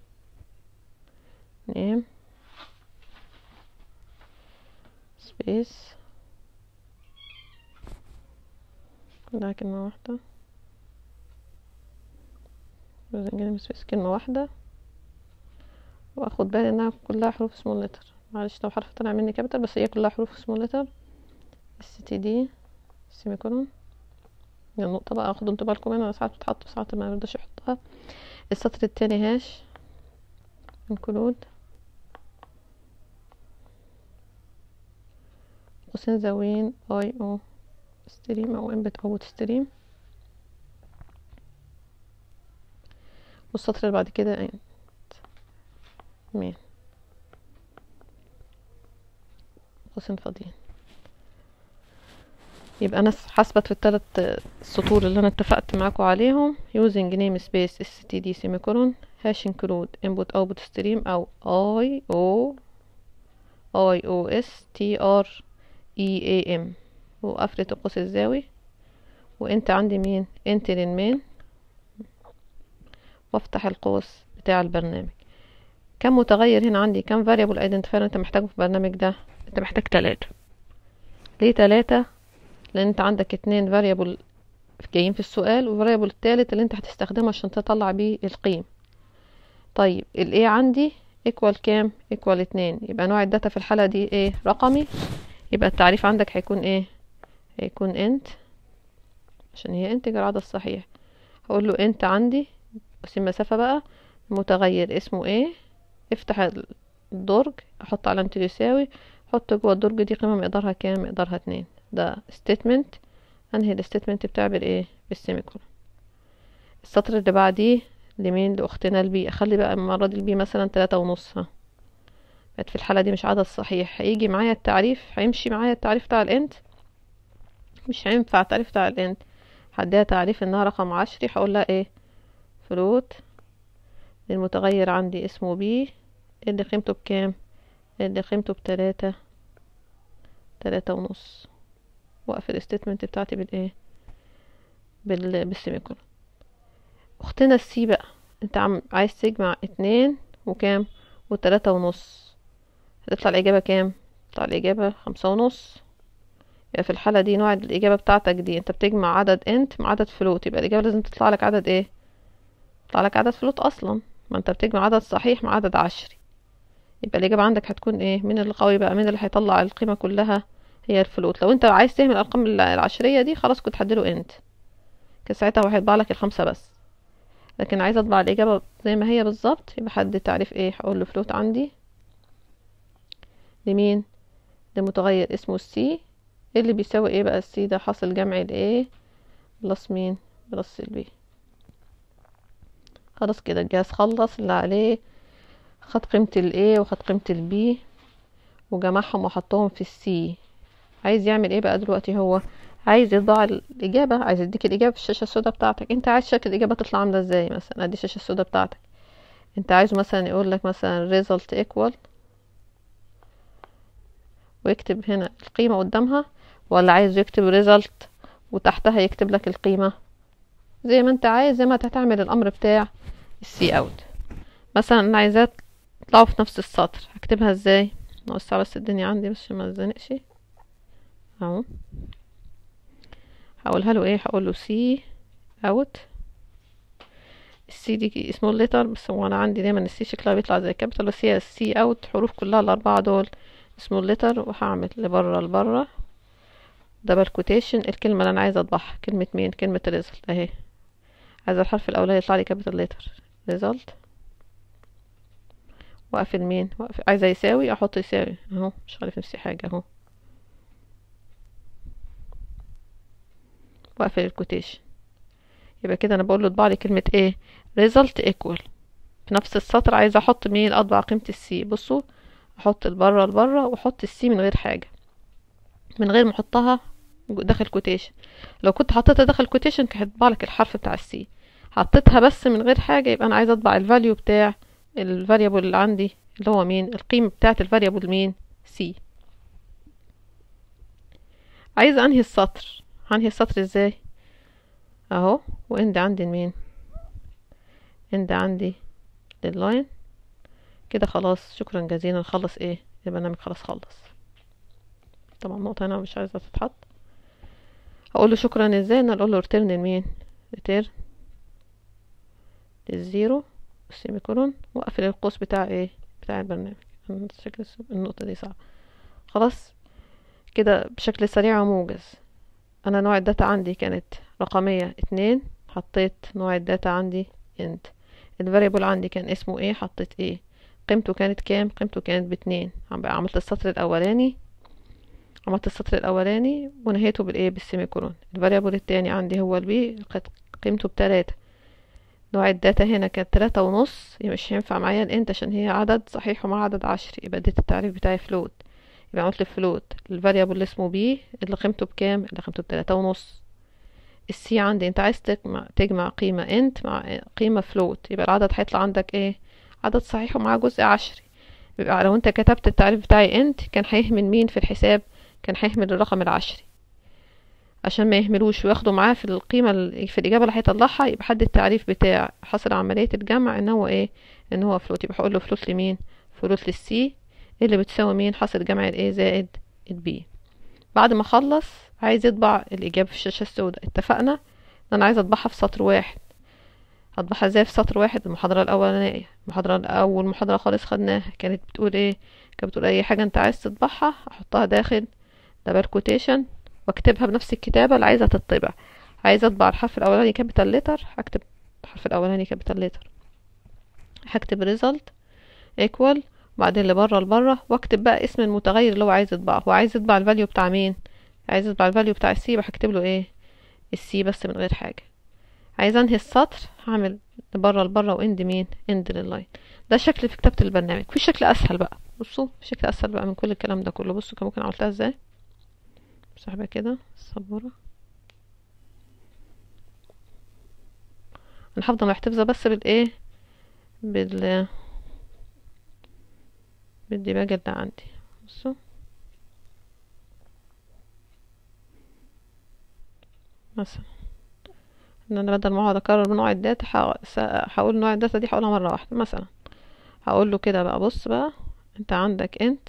name space كلها كلمة واحدة using name space كلمة واحدة واخد بالي انها كلها حروف small letter معلش لو حرف طلع مني كابيتال بس هي كلها حروف small letter std سيميكولون النقطة بقى خدوا انتوا بالكم منها ساعات بتحط وساعات ما يرضاش يحطها السطر التاني هاش انكلود قوسين زاويين اي او ستريم او انبت اوت ستريم والسطر اللي بعد كده انت مين قوسين فاضيين يبقى انا حسبت في الثلاث سطور اللي انا اتفقت معاكم عليهم using namespace std semicolon hash include input output stream او i o i o s t r اي اي ام وقفلة القوس الزاوي وانت عندي مين انت للمين وافتح القوس بتاع البرنامج كم متغير هنا عندي كم variable identifier انت محتاجه في البرنامج ده انت محتاج تلاتة ليه تلاتة لان انت عندك اتنين variable جايين في السؤال والفاريبل التالت اللي انت هتستخدمه عشان تطلع بيه القيم طيب ال A عندي equal كام equal اتنين يبقى نوع الداتا في الحالة دي ايه رقمي يبقى التعريف عندك هيكون ايه هيكون int عشان هي integer عدد صحيح هقول له int عندي بس المسافة بقى متغير اسمه ايه افتح الدرج احط علامة يساوي حط جوه الدرج دي قيمة مقدارها كام مقدارها اتنين ده statement انهي الستيتمنت بتاعي بالايه بالسيميكولون السطر اللي بعديه لمين لاختنا البي اخلي بقى المره دي البي مثلا تلاتة ونص ها بقت في الحاله دي مش عدد صحيح هيجي معايا التعريف هيمشي معايا التعريف بتاع الانت مش هينفع التعريف بتاع الانت هديها تعريف انها رقم عشري هقول لها ايه فلوت المتغير عندي اسمه بي اللي قيمته بكام اللي قيمته بتلاتة تلاتة ونص واقفل الستيتمنت بتاعتي بالايه بال بالسيميكولون اختنا السي بقى انت عم عايز تجمع اتنين وكام وتلاتة ونص هتطلع الاجابة كام تطلع الاجابة خمسة ونص يبقى في الحالة دي نوع الاجابة بتاعتك دي انت بتجمع عدد انت مع عدد فلوت يبقى الاجابة لازم تطلع لك عدد ايه تطلع لك عدد فلوت اصلا ما انت بتجمع عدد صحيح مع عدد عشري يبقى الاجابة عندك هتكون ايه مين اللي قوي بقى مين اللي هيطلع القيمة كلها هي الفلوت لو انت عايز تعمل الارقام العشريه دي خلاص كنت هديله انت كان ساعتها هو هيطبع لك الخمسه بس لكن عايزه اطبع الاجابه زي ما هي بالظبط يبقى حد تعريف ايه هقول له فلوت عندي لمين لمتغير اسمه السي اللي بيساوي ايه بقى السي ده حاصل جمع الايه بلس مين بلس البي خلاص كده الجهاز خلص اللي عليه خد قيمه الايه وخد قيمه البي وجمعهم وحطهم في السي عايز يعمل ايه بقى دلوقتي هو عايز يطبع الاجابه عايز يديك الاجابه في الشاشه السوداء بتاعتك انت عايز شكل الاجابه تطلع عامله ازاي مثلا ادي الشاشه السوداء بتاعتك انت عايزه مثلا يقول لك مثلا result equal ويكتب هنا القيمه قدامها ولا عايز يكتب result وتحتها يكتب لك القيمه زي ما انت عايز زي ما هتعمل الامر بتاع السي اوت مثلا انا عايزاه يطلعوا في نفس السطر هكتبها ازاي نوسع بس الدنيا عندي بس ما اتزنقش اهو هقولها له ايه هقول له سي اوت السي دي سمول ليتر بس هو انا عندي دايما السي شكلها بيطلع زي كابيتال بس هي السي اوت حروف كلها الاربعه دول سمول ليتر وهعمل لبره لبره دبل كوتيشن الكلمه اللي انا عايزه اطبعها كلمه مين كلمه ريزلت اهي عايزه الحرف الاولاني يطلع لي كابيتال ليتر ريزلت واقفل مين واقفل عايزه يساوي احط يساوي اهو مش عارف نفسي حاجه اهو واقفل الكوتيشن يبقى كده انا بقول له اطبع لي كلمه ايه result equal في نفس السطر عايزه احط مين اطبع قيمه السي بصوا احط البره لبره واحط السي من غير حاجه من غير ما احطها داخل كوتيشن لو كنت حطيتها داخل كوتيشن كانت هتطبع لك الحرف بتاع السي حطيتها بس من غير حاجه يبقى انا عايزه اطبع الفاليو بتاع الفاريبل اللي عندي اللي هو مين القيمه بتاعه الفاريبل مين سي عايزه انهي السطر هنهي السطر ازاي اهو واند عندي مين اند عندي لللاين كده خلاص شكرا جزيلا نخلص ايه البرنامج خلاص خلص طبعا النقطة هنا مش عايزة تتحط هقول له شكرا ازاي انا اقول له ريتيرن لمين ريتيرن للزيرو السيمي كولون واقفل القوس بتاع ايه بتاع البرنامج شكل النقطة دي صعبة خلاص كده بشكل سريع وموجز انا نوع الداتا عندي كانت رقمية اتنين حطيت نوع الداتا عندي انت الفاريبل عندي كان اسمه ايه حطيت ايه قيمته كانت كام قيمته كانت باتنين عملت السطر الاولاني عملت السطر الاولاني ونهيته بالايه بالسيمي كولون الفاريبل التاني عندي هو البي قيمته بتلاتة نوع الداتا هنا كانت تلاتة ونص مش هينفع معايا الانت عشان هي عدد صحيح ومع عدد عشري يبقى اديت التعريف بتاعي فلوت يبقى عملت الفلوت الفاريبل اللي اسمه بي اللي قيمته بكام اللي قيمته بتلاتة ونص السي عندي انت عايز تجمع, تجمع قيمة انت مع قيمة فلوت يبقى العدد هيطلع عندك ايه عدد صحيح ومعاه جزء عشري يبقى لو انت كتبت التعريف بتاعي انت كان هيهمل مين في الحساب كان هيهمل الرقم العشري عشان ما يهملوش وياخدوا معاه في القيمة ال- في الإجابة اللي هيطلعها يبقى حد التعريف بتاع حصل عملية الجمع ان هو ايه ان هو فلوت يبقى هقول له فلوت لمين فلوت للسي اللي بتساوي مين حصل جمع الايه زائد البي بعد ما اخلص عايز يطبع الإجابة في الشاشة السوداء اتفقنا ان انا عايزة اطبعها في سطر واحد هطبعها ازاي في سطر واحد المحاضرة الأولانية المحاضرة الأول محاضرة خالص خدناها كانت بتقول ايه كانت بتقول أي حاجة انت عايز تطبعها احطها داخل دبل كوتيشن واكتبها بنفس الكتابة اللي عايزة تطبع عايزة اطبع الحرف الأولاني كابيتال لتر هكتب الحرف الأولاني كابيتال لتر هكتب ريزلت ايكوال وبعدين اللي بره لبره واكتب بقى اسم المتغير اللي هو عايز يطبعه هو عايز يطبع الفاليو بتاع مين عايز يطبع الفاليو بتاع السي يبقى هكتب له ايه السي بس من غير حاجة عايز انهي السطر هعمل بره لبره واند مين اند لللاين ده شكل في كتابة البرنامج في شكل اسهل بقى بصوا في شكل اسهل بقى من كل الكلام ده كله بصوا كان ممكن عملتها ازاي سحبة كده السبورة انا هفضل محتفظة بس بالايه بال بالديباج اللي عندي بصوا مثلا ان انا بدل ما اقعد اكرر بنوع الداتا هق- س- هقول نوع الداتا دي هقولها مره واحده مثلا هقول له كده بقى بص بقى انت عندك انت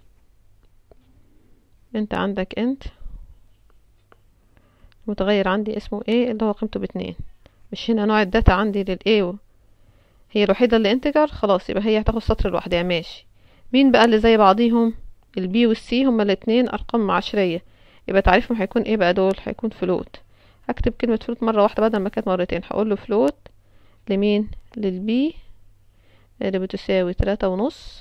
انت عندك انت متغير عندي اسمه ايه اللي هو قيمته باتنين مش هنا نوع الداتا عندي للايه هي الوحيده اللي انتجر خلاص يبقى هي هتاخد سطر لوحدها ماشي مين بقى اللي زي بعضيهم البي والسي هما الاتنين ارقام عشريه يبقى تعريفهم هيكون ايه بقى دول هيكون فلوت هكتب كلمة فلوت مرة واحدة بدل ما كانت مرتين هقول له فلوت لمين للبي اللي بتساوي تلاتة ونص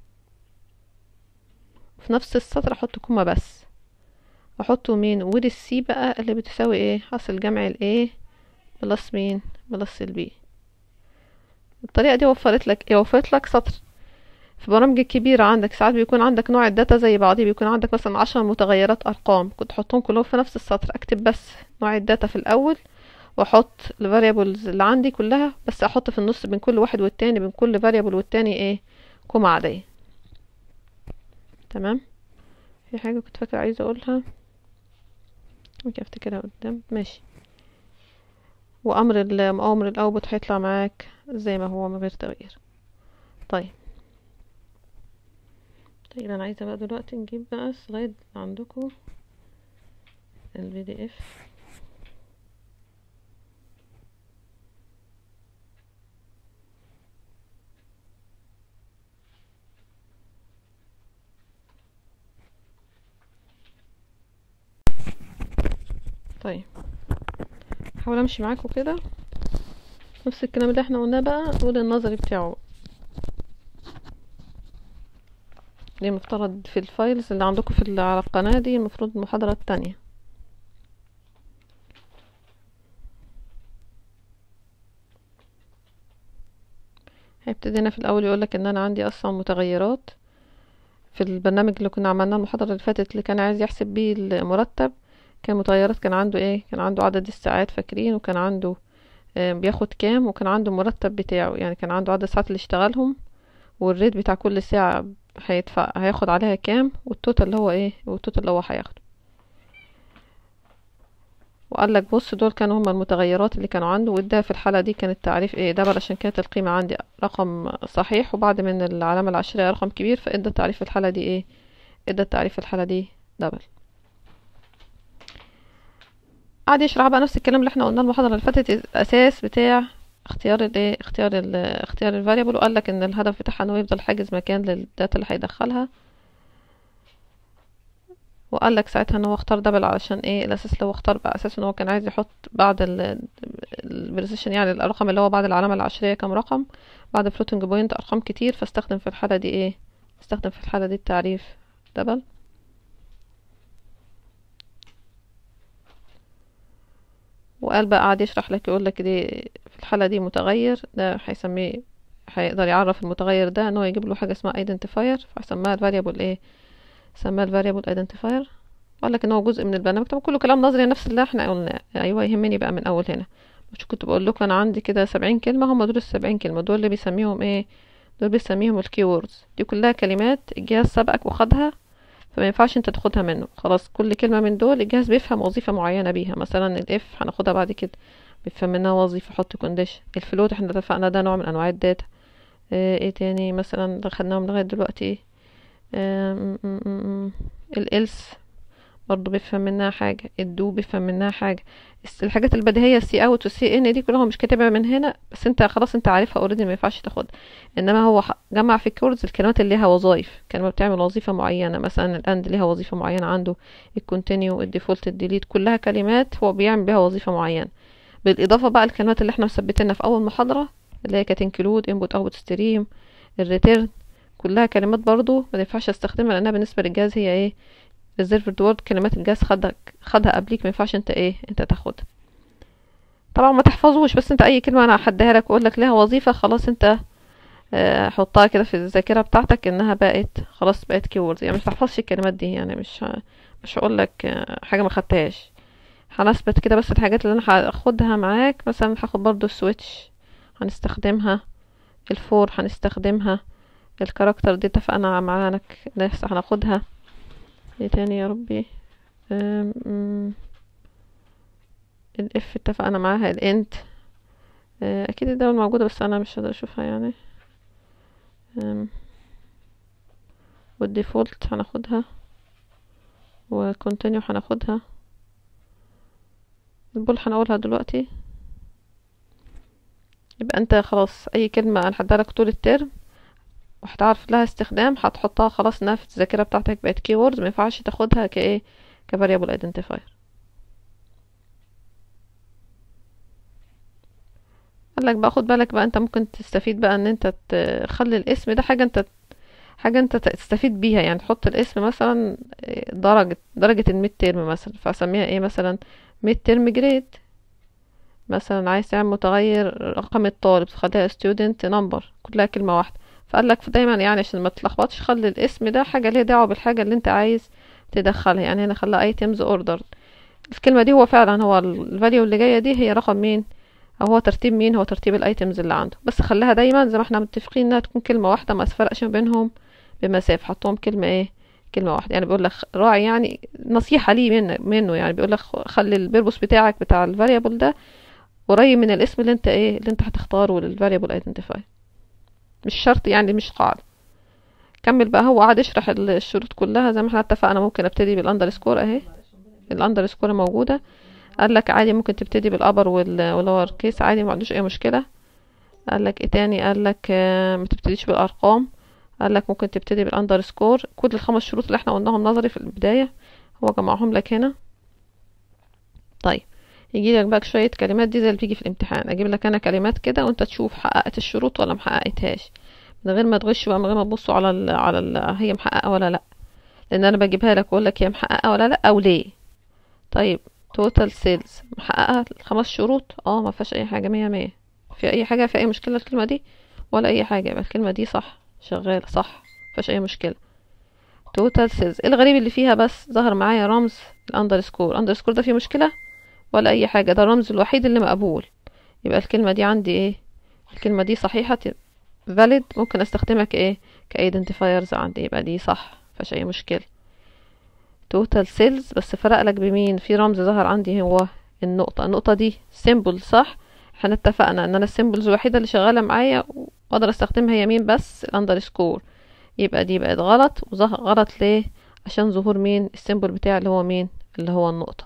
في نفس السطر احط كوما بس احطه مين وللسي بقى اللي بتساوي ايه حاصل جمع الايه بلس مين بلس البي الطريقة دي وفرت لك ايه وفرت لك سطر في برامج الكبيرة عندك ساعات بيكون عندك نوع الداتا زي بعضيه بيكون عندك مثلا عشر متغيرات أرقام كنت تحطهم كلهم في نفس السطر أكتب بس نوع الداتا في الأول وأحط الفاريبلز اللي عندي كلها بس أحط في النص بين كل واحد والتاني بين كل فاريبل والتاني ايه كومة عادية تمام في حاجة كنت فاكرة عايزة أقولها ممكن أفتكرها قدام ماشي وأمر ال أمر الأوبوت هيطلع معاك زي ما هو من غير تغيير طيب طيب انا عايزه بقى دلوقتي نجيب بقى سلايد عندكم البي دي اف طيب هحاول امشي معاكم كده نفس الكلام اللي احنا قلناه بقى نقول النظري بتاعه دي مفترض في الفايلز اللي عندكم في ال- على القناة دي المفروض المحاضرة التانية هيبتدينا في الأول يقولك إن أنا عندي أصلا متغيرات في البرنامج اللي كنا عملناه المحاضرة اللي فاتت اللي كان عايز يحسب بيه المرتب كان متغيرات كان عنده ايه كان عنده عدد الساعات فاكرين وكان عنده آه، بياخد كام وكان عنده مرتب بتاعه يعني كان عنده عدد الساعات اللي اشتغلهم والريت بتاع كل ساعة هيدفع هياخد عليها كام والتوتال اللي هو ايه والتوتال اللي هو هياخده وقال لك بص دول كانوا هما المتغيرات اللي كانوا عنده وده في الحالة دي كان التعريف ايه ده علشان كانت القيمة عندي رقم صحيح وبعد من العلامة العشرية رقم كبير فادى التعريف في الحالة دي ايه ادى التعريف في الحالة دي دبل قعد يشرح بقى نفس الكلام اللي احنا قلناه المحاضرة اللي فاتت الأساس بتاع اختيار الايه اختيار ال اختيار الفاريبل وقال لك ان الهدف بتاعها انه يفضل حاجز مكان للداتا اللي هيدخلها وقال لك ساعتها ان هو اختار دبل علشان ايه الاساس اللي هو اختار بقى اساس ان هو كان عايز يحط بعد البريسيشن يعني الرقم اللي هو بعد العلامة العشرية كام رقم بعد فلوتنج بوينت ارقام كتير فاستخدم في الحالة دي ايه استخدم في الحالة دي التعريف دبل وقال بقى قعد يشرح لك يقول لك دي في الحالة دي متغير ده هيسميه هيقدر يعرف المتغير ده ان هو يجيب له حاجة اسمها identifier فسماها الفاريبل ايه سماها الفاريبل identifier قال لك ان هو جزء من البرنامج طبعا كله كلام نظري نفس اللي احنا قلناه ايوه يهمني بقى من اول هنا مش كنت بقول لكم انا عندي كده سبعين كلمة هم دول السبعين كلمة دول اللي بيسميهم ايه دول بيسميهم الكيوردز دي كلها كلمات الجهاز سبقك وخدها فما ينفعش انت تاخدها منه خلاص كل كلمة من دول الجهاز بيفهم وظيفة معينة بيها مثلا الاف هناخدها بعد كده بيفهم منها وظيفة حط كونديشن الفلوت احنا اتفقنا ده نوع من انواع الداتا اه ايه تاني مثلا دخلناهم لغاية دلوقتي ايه الالس برضه بيفهم منها حاجة الدو بيفهم منها حاجة الحاجات البديهية السي اوت والسي ان دي كلها مش كاتبها من هنا بس انت خلاص انت عارفها اوريدي ما ينفعش تاخدها انما هو جمع في الكوردز الكلمات اللي ليها وظايف كلمة بتعمل وظيفة معينة مثلا الاند ليها وظيفة معينة عنده الكونتينيو الديفولت الديليت كلها كلمات هو بيعمل بيها وظيفة معينة بالاضافة بقى الكلمات اللي احنا مثبتينها في اول محاضرة اللي هي كانت انكلود انبوت اوتبوت ستريم الريتيرن كلها كلمات برضو ما ينفعش استخدمها لانها بالنسبة للجهاز هي ايه ريزيرفد وورد كلمات الجهاز خدها خدها قبليك ما ينفعش انت ايه انت تاخدها طبعا ما تحفظوش بس انت اي كلمه انا هديها لك واقول لك ليها وظيفه خلاص انت اه حطها كده في الذاكره بتاعتك انها بقت خلاص بقت كيوردز يعني مش تحفظش الكلمات دي يعني مش مش هقول لك حاجه ما خدتهاش هنثبت كده بس الحاجات اللي انا هاخدها معاك مثلا هاخد برضو السويتش هنستخدمها الفور هنستخدمها الكاركتر دي اتفقنا معانا لسه هناخدها ايه تاني يا ربي الاف اتفقنا معاها الانت اكيد الدول موجودة بس انا مش هقدر اشوفها يعني والديفولت هناخدها وكونتينيو هناخدها البول هنقولها دلوقتي يبقى انت خلاص اي كلمة انا هديلك طول الترم وهتعرف لها استخدام هتحطها خلاص انها في الذاكره بتاعتك بقت كيوردز ما ينفعش تاخدها كايه كفاريبل ايدنتيفاير قال لك بقى خد بالك بقى انت ممكن تستفيد بقى ان انت تخلي الاسم ده حاجه انت حاجه انت تستفيد بيها يعني تحط الاسم مثلا درجه درجه الميد ترم مثلا فاسميها ايه مثلا ميد ترم جريد مثلا عايز تعمل متغير رقم الطالب تخليها student number كلها كلمه واحده فقال لك دايما يعني عشان ما تلخبطش خلي الاسم ده حاجه ليها دعوه بالحاجه اللي انت عايز تدخلها يعني هنا خلاها ايتمز اوردر الكلمه دي هو فعلا هو الفاليو اللي جايه دي هي رقم مين او هو ترتيب مين هو ترتيب الايتمز اللي عنده بس خليها دايما زي ما احنا متفقين انها تكون كلمه واحده ما تفرقش بينهم بمسافه حطهم كلمه ايه كلمه واحده يعني بيقول لك راعي يعني نصيحه ليه منه منه يعني بيقول لك خلي البيربوس بتاعك بتاع الفاريبل ده قريب من الاسم اللي انت ايه اللي انت هتختاره للفاريبل ايدنتيفاير مش شرط يعني مش قاعدة كمل بقى هو قعد يشرح الشروط كلها زي ما احنا اتفقنا ممكن ابتدي بالاندر سكور اهي الاندر سكور موجودة قال لك عادي ممكن تبتدي بالابر واللور كيس عادي ما عندوش اي مشكلة قال لك ايه تاني قال لك اه ما تبتديش بالارقام قال لك ممكن تبتدي بالاندر سكور كل الخمس شروط اللي احنا قلناهم نظري في البداية هو جمعهم لك هنا طيب يجي لك بقى شويه كلمات دي زي اللي بتيجي في الامتحان اجيب لك انا كلمات كده وانت تشوف حققت الشروط ولا محققتهاش من غير ما تغش بقى من غير ما تبصوا على ال على ال هي محققه ولا لا لان انا بجيبها لك واقول لك هي محققه ولا لا او ليه طيب توتال سيلز محققه الخمس شروط اه ما فيهاش اي حاجه مية مية في اي حاجه في اي مشكله الكلمه دي ولا اي حاجه يبقى الكلمه دي صح شغاله صح مفيهاش اي مشكله توتال سيلز الغريب اللي فيها بس ظهر معايا رمز الاندرسكور الاندرسكور ده فيه مشكله ولا اي حاجه ده الرمز الوحيد اللي مقبول يبقى الكلمه دي عندي ايه الكلمه دي صحيحه valid ممكن استخدمها كايه كايدنتيفايرز عندي يبقى دي صح مفيهاش اي مشكله توتال سيلز بس فرق لك بمين في رمز ظهر عندي هو النقطه النقطه دي سيمبل صح احنا اتفقنا ان انا السيمبلز الوحيده اللي شغاله معايا واقدر استخدمها يمين بس الاندرسكور يبقى دي بقت غلط وظهر غلط ليه عشان ظهور مين السيمبل بتاعي اللي هو مين اللي هو النقطه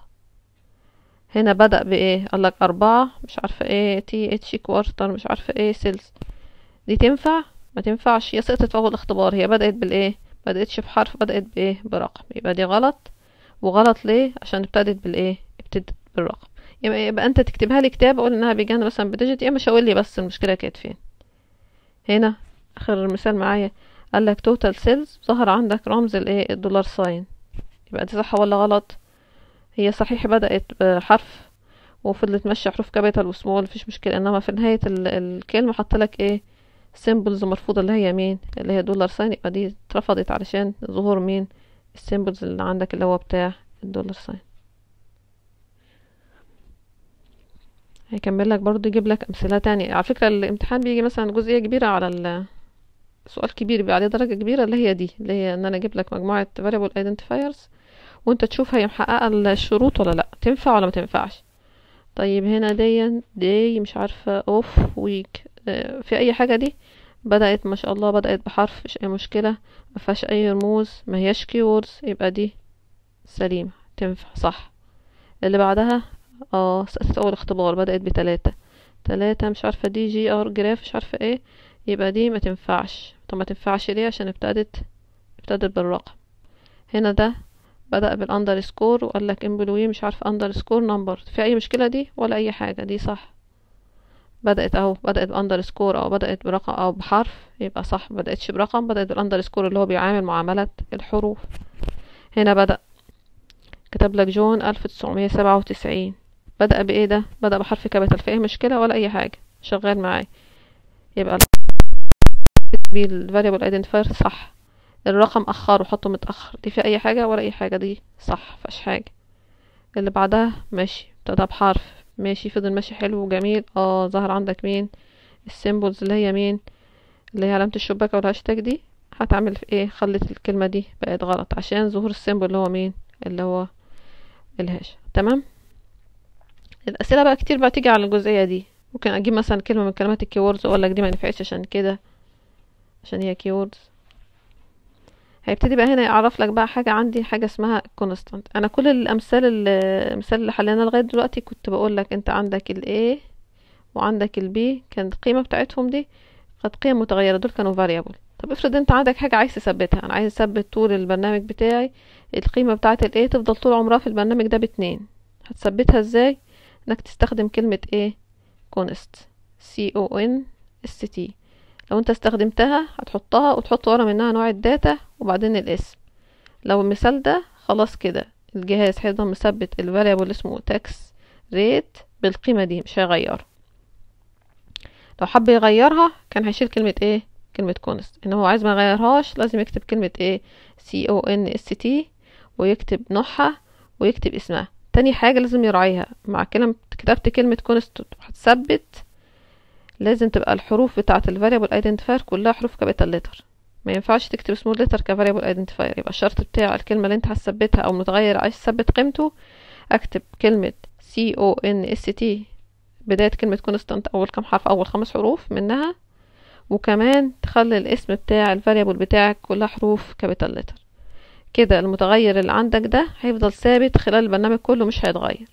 هنا بدأ بإيه قال لك أربعة مش عارفة إيه تي اتش كوارتر مش عارفة إيه سيلز دي تنفع ما تنفعش هي سقطت في أول اختبار هي بدأت بالإيه بدأتش بحرف بدأت بإيه برقم يبقى دي غلط وغلط ليه عشان ابتدت بالإيه ابتدت بالرقم يبقى, يبقى أنت تكتبها لي كتاب أقول إنها بيجان مثلا بديجيت يا مش هقول لي بس المشكلة كانت فين هنا آخر مثال معايا قال لك توتال سيلز ظهر عندك رمز الإيه الدولار ساين يبقى دي صح ولا غلط هي صحيح بدأت بحرف وفضلت ماشية حروف كابيتال وسمول مفيش مشكلة انما في نهاية الكلمة حط لك ايه سيمبلز مرفوضة اللي هي مين اللي هي دولار ساين يبقى دي اترفضت علشان ظهور مين السيمبلز اللي عندك اللي هو بتاع الدولار ساين هيكمل لك برضو يجيب لك امثله تانية على فكره الامتحان بيجي مثلا جزئيه كبيره على ال سؤال كبير يبقى عليه درجة كبيرة اللي هي دي اللي هي ان انا اجيب لك مجموعة variable identifiers وانت تشوف هي محققة الشروط ولا لا تنفع ولا ما تنفعش طيب هنا دي دي مش عارفة اوف ويك في اي حاجة دي بدأت ما شاء الله بدأت بحرف مش اي مشكلة ما فيهاش اي رموز ما هياش keywords يبقى دي سليمة تنفع صح اللي بعدها اه سقطت اول اختبار بدأت بتلاتة تلاتة مش عارفة دي جي ار جراف مش عارفة ايه يبقى دي ما تنفعش طب ما تنفعش ليه عشان ابتدت ابتدت بالرقم هنا ده بدأ بالاندرسكور وقال لك امبلوي مش عارفة اندرسكور نمبر في اي مشكلة دي ولا اي حاجة دي صح بدأت اهو بدأت باندرسكور او بدأت برقم او بحرف يبقى صح بدأتش برقم بدأت بالاندرسكور اللي هو بيعامل معاملة الحروف هنا بدأ كتب لك جون ألف تسعمية سبعة وتسعين بدأ بإيه ده بدأ بحرف كابيتال في أي مشكلة ولا أي حاجة شغال معايا يبقى بالفاريبل identifier صح الرقم أخره حطه متأخر دي في أي حاجة ولا أي حاجة دي صح مفيهاش حاجة اللي بعدها ماشي ابتدى بحرف ماشي فضل ماشي حلو وجميل اه ظهر عندك مين السيمبلز اللي هي مين اللي هي علامة الشباك والهاشتاج دي هتعمل في ايه خلت الكلمة دي بقت غلط عشان ظهور السيمبل اللي هو مين اللي هو الهاش تمام الأسئلة بقى كتير بقى تيجي على الجزئية دي ممكن أجيب مثلا كلمة من كلمات الكيوردز وأقول لك دي ما نفعتش عشان كده عشان هي كيوردز هيبتدي بقى هنا يعرف لك بقى حاجة عندي حاجة اسمها constant أنا كل الأمثال المثال اللي حليناه لغاية دلوقتي كنت بقول لك أنت عندك ال A وعندك ال B كانت القيمة بتاعتهم دي كانت قيم متغيرة دول كانوا variable طب افرض انت عندك حاجة عايز تثبتها انا عايز اثبت طول البرنامج بتاعي القيمة بتاعة ال A تفضل طول عمرها في البرنامج ده باتنين هتثبتها ازاي انك تستخدم كلمة ايه const c o n s t لو انت استخدمتها هتحطها وتحط ورا منها نوع الداتا وبعدين الاسم لو المثال ده خلاص كده الجهاز هيفضل مثبت الفاريبل اللي اسمه tax rate بالقيمة دي مش هيغير لو حب يغيرها كان هيشيل كلمة ايه كلمة const ان هو عايز ما يغيرهاش لازم يكتب كلمة ايه c o n s t ويكتب نوعها ويكتب اسمها تاني حاجة لازم يراعيها مع كلمة كتبت كلمة const هتثبت لازم تبقى الحروف بتاعة الفاريبل identifier كلها حروف كابيتال لتر ما ينفعش تكتب سمول لتر كفاريبل identifier يبقى الشرط بتاع الكلمة اللي انت هتثبتها او متغير عايز تثبت قيمته اكتب كلمة c o n s t بداية كلمة constant اول كام حرف اول خمس حروف منها وكمان تخلي الاسم بتاع الفاريبل بتاعك كلها حروف كابيتال لتر كده المتغير اللي عندك ده هيفضل ثابت خلال البرنامج كله مش هيتغير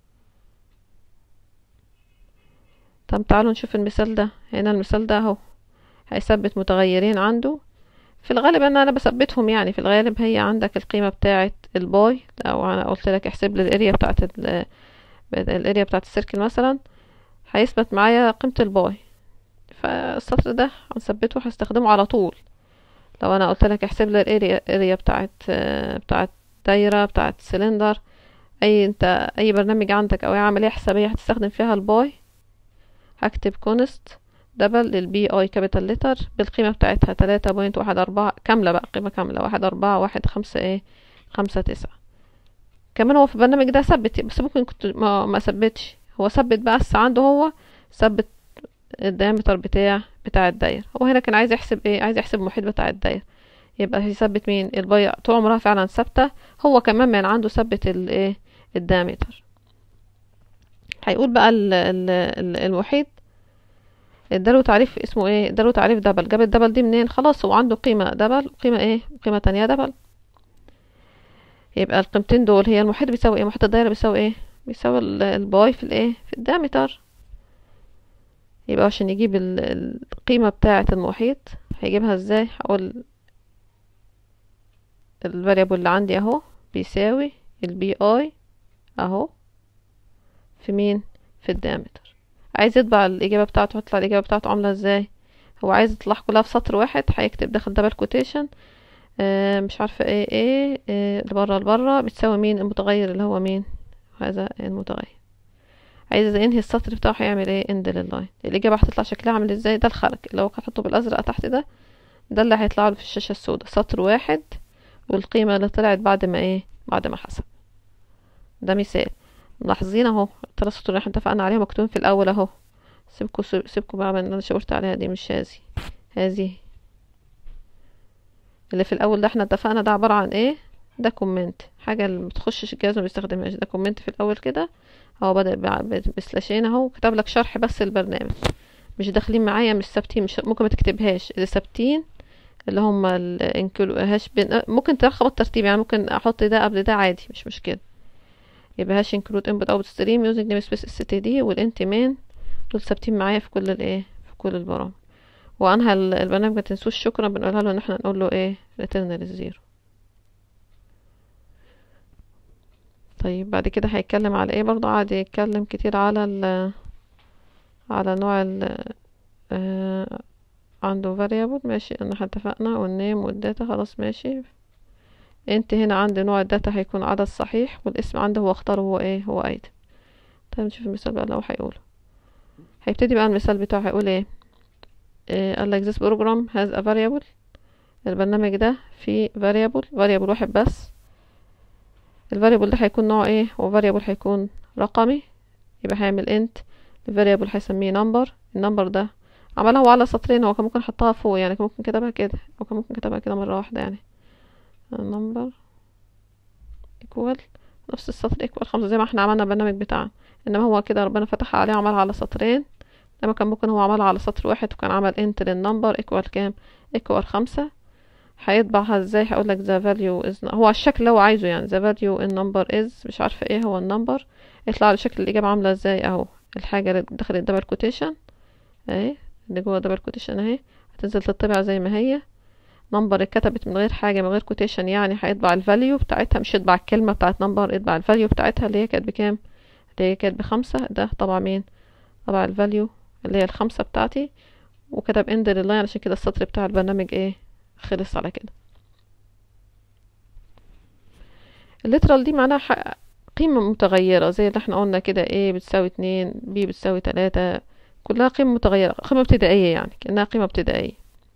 طب تعالوا نشوف المثال ده هنا المثال ده اهو هيثبت متغيرين عنده في الغالب انا انا بثبتهم يعني في الغالب هي عندك القيمة بتاعة الباي لو انا قلت لك احسب لي الاريا بتاعة الاريا بتاعة السيركل مثلا هيثبت معايا قيمة الباي فالسطر ده هنثبته هستخدمه على طول لو انا قلت لك احسب لي الاريا اريا بتاعت بتاعت دايره بتاعت سلندر اي انت اي برنامج عندك او اي عمليه حسابيه هتستخدم فيها الباي هكتب كونست دبل للبي اي كابيتال لتر بالقيمه بتاعتها تلاتة بوينت واحد اربعة كامله بقى قيمه كامله واحد اربعة واحد خمسة ايه خمسة تسعة كمان هو في البرنامج ده ثبت بس ممكن كنت ما, ما ثبتش هو ثبت بس عنده هو ثبت الدايمتر بتاع بتاع الداير هو هنا كان عايز يحسب ايه عايز يحسب المحيط بتاع الداير يبقى هيثبت مين البيع طول عمرها فعلا ثابته هو كمان من عنده ثبت الايه الدايمتر هيقول بقى ال ال المحيط اداله تعريف اسمه ايه اداله تعريف دبل جاب الدبل دي منين خلاص هو عنده قيمه دبل وقيمه ايه وقيمه تانية دبل يبقى القيمتين دول هي المحيط بيساوي ايه محيط الدايره بيساوي ايه بيساوي الباي في الايه في الدايمتر يبقى عشان يجيب القيمة بتاعة المحيط هيجيبها ازاي هقول الفاريبل اللي عندي اهو بيساوي البي اي اهو في مين في الدايمتر عايز يطبع الإجابة بتاعته هتطلع الإجابة بتاعته عاملة ازاي هو عايز يطلع كلها في سطر واحد هيكتب داخل دبل كوتيشن آه مش عارفة ايه ايه, إيه لبره لبره بتساوي مين المتغير اللي هو مين هذا المتغير عايز ينهي السطر بتاعه هيعمل ايه اند لللاين الاجابه هتطلع شكلها عامل ازاي ده الخرج اللي هو هحطه بالازرق تحت ده ده اللي هيطلع له في الشاشه السوداء سطر واحد والقيمه اللي طلعت بعد ما ايه بعد ما حسب ده مثال ملاحظين اهو الثلاث سطور اللي احنا اتفقنا عليهم مكتوبين في الاول اهو سيبكوا سيبكوا بقى من اللي انا شاورت عليها دي مش هذه هذه اللي في الاول ده احنا اتفقنا ده عبارة عن ايه ده كومنت حاجة اللي بتخشش الجهاز وما بيستخدمهاش ده كومنت في الاول كده هو بدأ بع- بسلاشين اهو كتب لك شرح بس البرنامج مش داخلين معايا مش ثابتين مش ممكن ما تكتبهاش اللي ثابتين اللي هم الانكلو هاش بين ممكن ترخب الترتيب يعني ممكن احط ده قبل ده عادي مش مشكلة يبقى هاش انكلود انبوت اوت ستريم يوزنج نيم سبيس اس تي دي والانت مين دول ثابتين معايا في كل الايه في كل البرامج وانهى ال- البرنامج ما تنسوش شكرا بنقولها له ان احنا نقول له ايه ريتيرن للزيرو طيب بعد كده هيتكلم على ايه برضه عادي يتكلم كتير على ال على نوع ال آه عنده variable ماشي ان احنا اتفقنا والنيم والداتا خلاص ماشي انت هنا عند نوع الداتا هيكون عدد صحيح والاسم عنده هو اختاره هو ايه هو ايتم طيب نشوف المثال بقى اللي هو هيقوله هيبتدي بقى المثال بتاعه هيقول ايه إيه قال لك this program has a variable البرنامج ده فيه variable variable واحد بس الفاريبل ده هيكون نوعه ايه هو variable هيكون رقمي يبقى هيعمل int الفاريبل هيسميه number النمبر ده عملها هو على سطرين هو كان ممكن يحطها فوق يعني كان ممكن كتبها كده او كان ممكن كتبها كده مرة واحدة يعني number equal نفس السطر equal خمسة زي ما احنا عملنا البرنامج بتاعنا انما هو كده ربنا فتح عليه وعملها على سطرين لما كان ممكن هو عملها على سطر واحد وكان عمل int للنمبر equal كام equal خمسة هيطبعها ازاي هقول لك the value is هو الشكل اللي هو عايزه يعني the value in number is مش عارفة ايه هو النمبر يطلع له شكل الإجابة عاملة ازاي اهو الحاجة اللي دخلت دبل كوتيشن اهي اللي جوه دبل كوتيشن اهي هتنزل تطبع زي ما هي نمبر اتكتبت من غير حاجة من غير كوتيشن يعني هيطبع الفاليو بتاعتها مش يطبع الكلمة بتاعت نمبر يطبع الفاليو بتاعتها اللي هي كانت بكام اللي هي كانت بخمسة ده طبع مين طبع الفاليو اللي هي الخمسة بتاعتي وكتب end لللاين عشان كده السطر بتاع البرنامج ايه خلص على كده الليترال دي معناها ح- قيمة متغيرة زي اللي احنا قلنا كده A بتساوي اتنين B بتساوي تلاتة كلها قيمة متغيرة قيمة ابتدائية يعني كأنها قيمة ابتدائية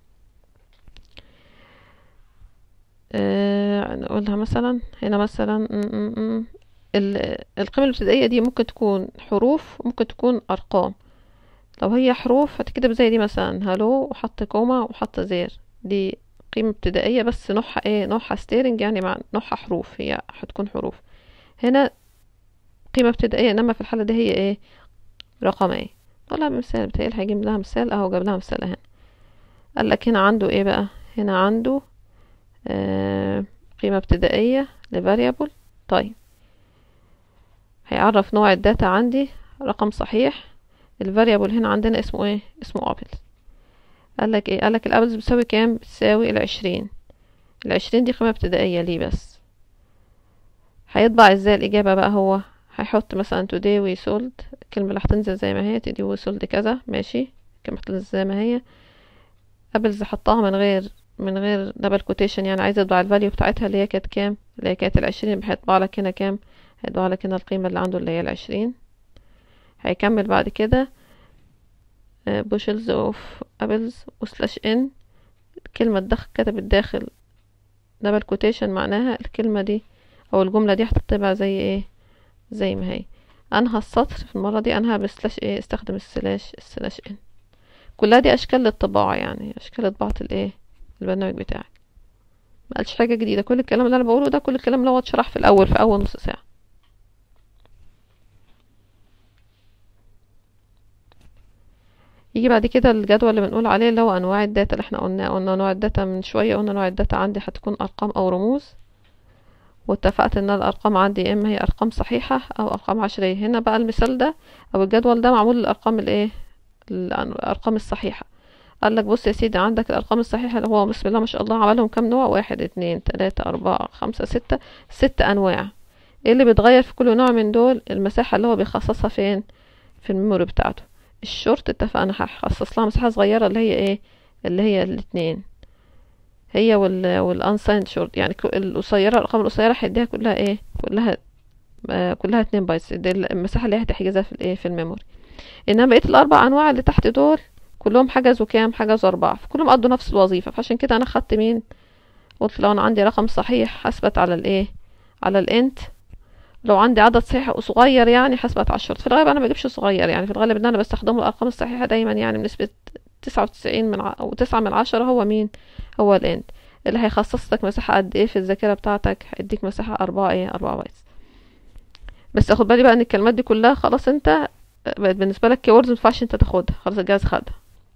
آه نقولها مثلا هنا مثلا م- م- م. ال- القيمة الابتدائية دي ممكن تكون حروف وممكن تكون أرقام لو هي حروف هتكتب زي دي مثلا هلو وحط كوما وحط زير دي قيمة ابتدائية بس نوعها ايه نوعها ستيرنج يعني مع نوعها حروف هي هتكون حروف هنا قيمة ابتدائية انما في الحالة دي هي ايه رقمية طلع مثال بتهيألي هيجيب لها مثال اهو جاب لها مثال اهي قال لك هنا عنده ايه بقى هنا عنده آه قيمة ابتدائية لفاريبل طيب هيعرف نوع الداتا عندي رقم صحيح الفاريبل هنا عندنا اسمه ايه اسمه ابل قال لك ايه قال لك الابلز بتساوي كام بتساوي العشرين العشرين دي قيمة ابتدائية ليه بس هيطبع ازاي الإجابة بقى هو هيحط مثلا today we sold الكلمة اللي هتنزل زي ما هي today we sold كذا ماشي الكلمة هتنزل زي ما هي ابلز حطها من غير من غير دبل كوتيشن يعني عايز يطبع الفاليو بتاعتها اللي هي كانت كام اللي هي كانت العشرين هيطبع لك هنا كام هيطبع لك هنا القيمة اللي عنده اللي هي العشرين هيكمل بعد كده bushels of apples وسلاش ان كلمة دخل كتبت داخل دبل كوتيشن معناها الكلمة دي او الجملة دي هتطبع زي ايه زي ما هي انهى السطر في المرة دي انهى بسلاش ايه استخدم السلاش السلاش ان كلها دي اشكال للطباعة يعني اشكال طباعة الايه البرنامج بتاعك ما قالش حاجة جديدة كل الكلام اللي انا بقوله ده كل الكلام اللي هو اتشرح في الاول في اول نص ساعة يجي بعد كده الجدول اللي بنقول عليه اللي هو انواع الداتا اللي احنا قلنا قلنا نوع الداتا من شوية قلنا نوع الداتا عندي هتكون ارقام او رموز واتفقت ان الارقام عندي يا اما هي ارقام صحيحة او ارقام عشرية هنا بقى المثال ده او الجدول ده معمول للارقام الايه الارقام الصحيحة قال لك بص يا سيدي عندك الارقام الصحيحة اللي هو بسم الله ما شاء الله عملهم كام نوع واحد اتنين تلاتة اربعة خمسة ستة ست انواع ايه اللي بيتغير في كل نوع من دول المساحة اللي هو بيخصصها فين في الميموري بتاعته الشورت اتفقنا هخصص لها مساحة صغيرة اللي هي ايه اللي هي الاتنين هي وال والانسايند شورت يعني القصيرة الارقام القصيرة هيديها كلها ايه كلها آه كلها اتنين بايتس دي المساحة اللي هي هتحجزها في الايه في الميموري انما بقية الاربع انواع اللي تحت دول كلهم حجزوا كام حجزوا اربعة فكلهم قضوا نفس الوظيفة فعشان كده انا خدت مين قلت لو انا عندي رقم صحيح حسبت على الايه على الانت لو عندي عدد صحيح وصغير يعني حسبت عشرة في الغالب انا بجيبش صغير يعني في الغالب ان انا بستخدم الارقام الصحيحة دايما يعني بنسبة تسعة وتسعين من ع... او تسعة من عشرة هو مين هو الانت اللي هيخصص لك مساحة قد ايه في الذاكرة بتاعتك هيديك مساحة أربعة ايه أربعة بايتس بس اخد بالي بقى ان الكلمات دي كلها خلاص انت بقت بالنسبة لك كيوردز مينفعش انت تاخدها خلاص الجهاز خدها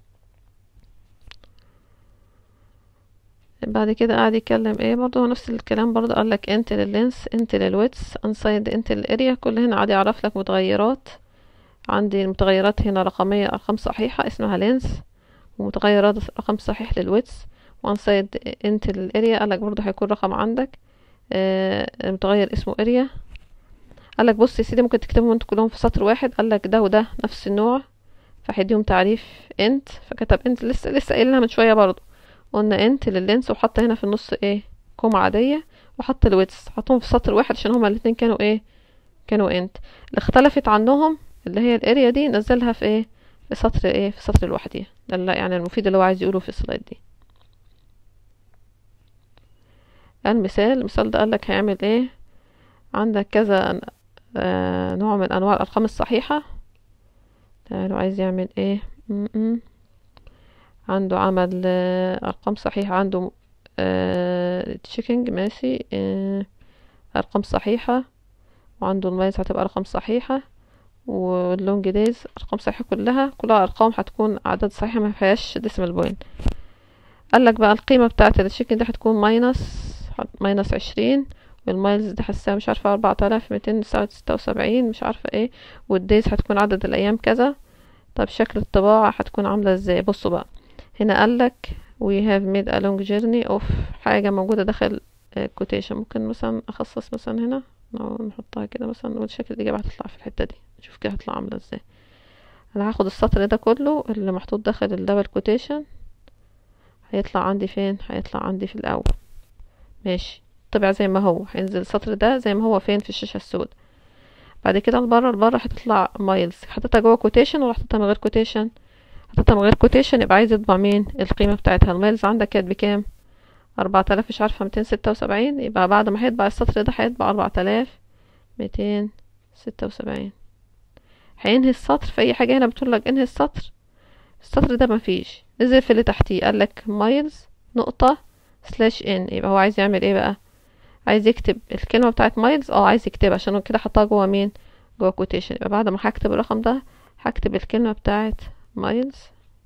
بعد كده قاعد يتكلم ايه برضه هو نفس الكلام برضه قال لك انت لللينس انت للويتس انسايد انت للاريا كل هنا قاعد يعرف لك متغيرات عندي المتغيرات هنا رقمية ارقام صحيحة اسمها لينس ومتغيرات رقم صحيح للويتس وانسايد انت للاريا قال لك برضه هيكون رقم عندك آه متغير اسمه اريا قال لك بص يا سيدي ممكن تكتبهم انتوا كلهم في سطر واحد قال لك ده وده نفس النوع فهيديهم تعريف انت فكتب انت لسه لسه قايلها من شويه برضه قلنا انت لللينس وحط هنا في النص ايه كوم عاديه وحط الويتس حطهم في سطر واحد عشان هما الاتنين كانوا ايه كانوا انت اللي اختلفت عنهم اللي هي الاريا دي نزلها في ايه في سطر ايه في سطر لوحدها ده اللي يعني المفيد اللي هو عايز يقوله في السلايد دي المثال المثال ده قالك هيعمل ايه عندك كذا آه نوع من انواع الارقام الصحيحة تعالوا عايز يعمل ايه م -م. عنده عمل آه ارقام صحيحة عنده آه تشيكينج ماشي آه ارقام صحيحة وعنده المايز هتبقى ارقام صحيحة واللونج دايز ارقام صحيحة كلها كلها ارقام هتكون اعداد صحيحة ما فيهاش ديسمال بوينت قالك بقى القيمة بتاعة التشيكن دي هتكون ماينس ماينس عشرين والمايلز دي حاساها مش عارفة أربعة آلاف ميتين ستة وسبعين مش عارفة ايه والدايز هتكون عدد الأيام كذا طب شكل الطباعة هتكون عاملة ازاي بصوا بقى هنا قالك we have made a long journey of حاجة موجودة داخل quotation ممكن مثلا أخصص مثلا هنا نحطها كده مثلا نقول شكل الإجابة هتطلع في الحتة دي نشوف كده هتطلع عاملة ازاي أنا هاخد السطر ده كله اللي محطوط داخل الدبل كوتيشن هيطلع عندي فين هيطلع عندي في الأول ماشي طبع زي ما هو هينزل السطر ده زي ما هو فين في الشاشة السوداء بعد كده لبره لبره هتطلع مايلز حطيتها جوه كوتيشن ولا حطيتها من غير كوتيشن حطيتها من غير كوتيشن يبقى عايز يطبع مين القيمة بتاعتها المايلز عندك كانت بكام أربعة آلاف مش عارفة ميتين ستة وسبعين يبقى بعد ما هيطبع السطر ده هيطبع أربعة آلاف ميتين ستة وسبعين هينهي السطر في أي حاجة هنا بتقولك انهي السطر السطر ده مفيش نزل في اللي تحتيه قالك مايلز نقطة سلاش ان يبقى هو عايز يعمل ايه بقى عايز يكتب الكلمة بتاعت مايلز اه عايز يكتبها عشان كده حطها جوه مين جوه كوتيشن يبقى بعد ما هكتب الرقم ده هكتب الكلمة بتاعت مايلز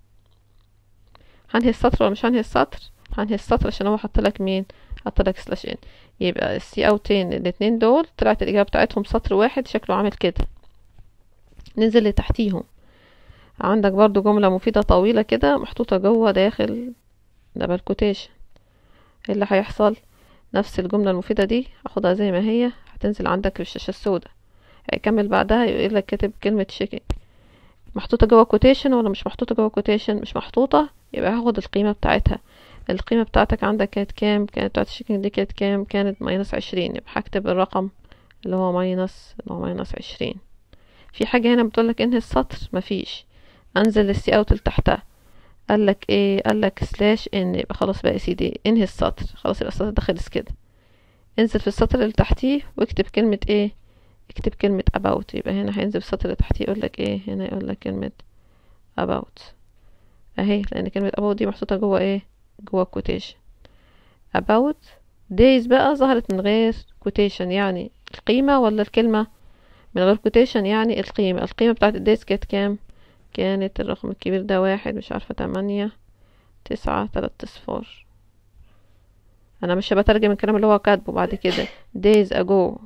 هنهي السطر ولا مش هنهي السطر هنهي السطر عشان هو حط لك مين حط لك سلاش ان يبقى السي اوتين الاتنين دول طلعت الاجابة بتاعتهم سطر واحد شكله عامل كده ننزل لتحتيهم عندك برضو جملة مفيدة طويلة كده محطوطة جوه داخل دبل كوتيشن اللي هيحصل نفس الجملة المفيدة دي هاخدها زي ما هي هتنزل عندك في الشاشة السوداء هيكمل بعدها يقول لك كاتب كلمة شيكينج محطوطة جوه كوتيشن ولا مش محطوطة جوه كوتيشن مش محطوطة يبقى هاخد القيمة بتاعتها القيمة بتاعتك عندك كانت كام كانت بتاعت الشيكينج دي كانت كام كانت ماينس عشرين يبقى هكتب الرقم اللي هو ماينس اللي هو ماينس عشرين في حاجة هنا بتقولك انهي السطر مفيش انزل للسي اوت اللي تحتها قالك ايه قالك سلاش ان يبقى خلاص بقى يا سيدي انهي السطر خلاص يبقى السطر ده خلص كده انزل في السطر اللي تحتيه واكتب كلمة ايه اكتب كلمة about يبقى هنا هينزل في السطر اللي تحتيه يقولك ايه هنا يقولك كلمة about اهي لان كلمة about دي محطوطة جوه ايه جوه quotation about days بقى ظهرت من غير quotation يعني القيمة ولا الكلمة من غير quotation يعني القيمة القيمة بتاعت الدايز كانت كام كانت الرقم الكبير ده واحد مش عارفة تمانية تسعة تلات اصفار انا مش بترجم الكلام اللي هو كاتبه بعد كده days ago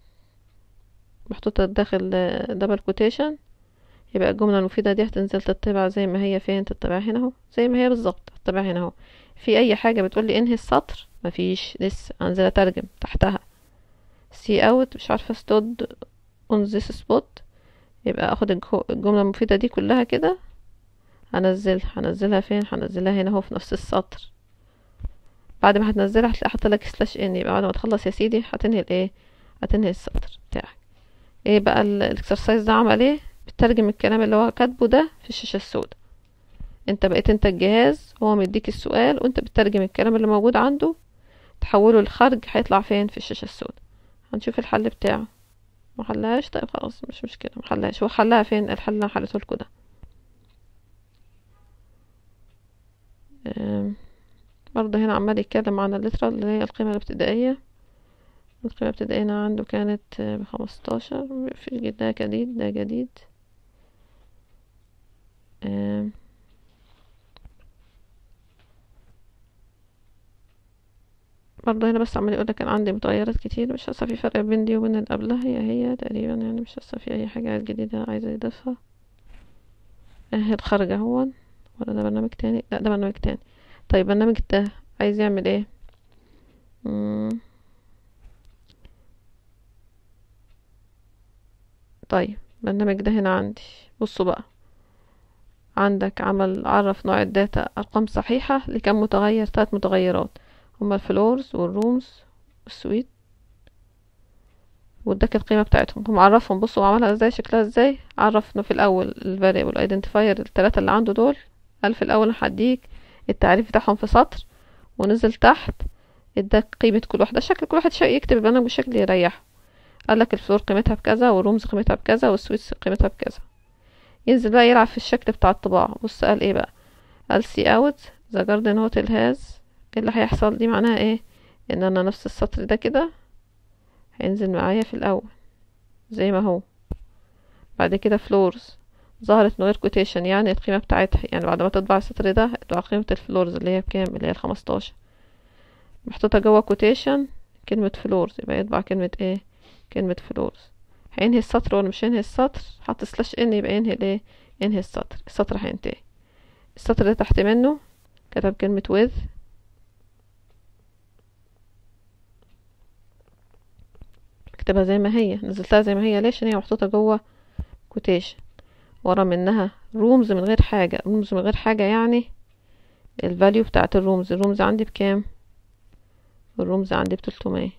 محطوطة داخل دبل كوتيشن يبقى الجملة المفيدة دي هتنزل تطبع زي ما هي فين تطبع هنا اهو زي ما هي بالظبط تطبع هنا اهو في اي حاجة بتقولي انهي السطر مفيش لسه انزل اترجم تحتها see out مش عارفة stood on this spot يبقى اخد الجملة المفيدة دي كلها كده هنزلها هنزلها فين هنزلها هنا اهو في نفس السطر بعد ما هتنزلها هتلاقي حاطه لك سلاش ان يبقى بعد ما تخلص يا سيدي هتنهي الايه هتنهي السطر بتاعك ايه بقى الاكسرسايز ده عمل ايه بترجم الكلام اللي هو كاتبه ده في الشاشه السوداء انت بقيت انت الجهاز هو مديك السؤال وانت بتترجم الكلام اللي موجود عنده تحوله لخرج هيطلع فين في الشاشه السوداء هنشوف الحل بتاعه محلهاش طيب خلاص مش مشكله محلهاش هو حلها فين الحل اللي انا حليته لكم ده برضه هنا عمال يتكلم عن الليترال اللي هي القيمة الابتدائية القيمة الابتدائية هنا عنده كانت بخمستاشر مفيش جديد ده جديد ده جديد آم. برضه هنا بس عمال يقولك كان عندي متغيرات كتير مش حاسة في فرق بين دي وبين اللي قبلها هي هي تقريبا يعني مش حاسة في أي حاجة جديدة عايزة يضيفها اهي الخارج اهو ولا ده برنامج تاني لا ده برنامج تاني طيب برنامج ده عايز يعمل ايه مم. طيب البرنامج ده هنا عندي بصوا بقى عندك عمل عرف نوع الداتا ارقام صحيحة لكم متغير ثلاث متغيرات هما الفلورز والرومز والسويت واداك القيمة بتاعتهم هم عرفهم بصوا عملها ازاي شكلها ازاي عرفنا في الاول الفاريبل ايدنتيفاير التلاتة اللي عنده دول قال في الاول هديك التعريف بتاعهم في سطر ونزل تحت اداك قيمة كل واحدة شكل كل واحد شيء يكتب البرنامج بشكل يريحه قالك الفلور قيمتها بكذا والرومز قيمتها بكذا والسويتس قيمتها بكذا ينزل بقى يلعب في الشكل بتاع الطباعة بص قال ايه بقى قال سي اوت ذا جاردن هوتيل هاز اللي هيحصل دي معناها ايه ان انا نفس السطر ده كده هينزل معايا في الاول زي ما هو بعد كده فلورز ظهرت من غير كوتيشن يعني القيمة بتاعتها يعني بعد ما تطبع السطر ده تطبع قيمة الفلورز اللي هي بكام اللي هي الخمستاشر محطوطة جوه كوتيشن كلمة فلورز يبقى يطبع كلمة ايه كلمة فلورز هينهي السطر ولا مش هينهي السطر حط سلاش ان يبقى ينهي الايه ينهي السطر السطر هينتهي السطر ده تحت منه كتب كلمة with اكتبها زي ما هي نزلتها زي ما هي ليش عشان هي محطوطة جوه كوتيشن ورا منها رومز من غير حاجة رومز من غير حاجة يعني الفاليو بتاعت الرومز الرومز عندي بكام الرومز عندي بتلتمية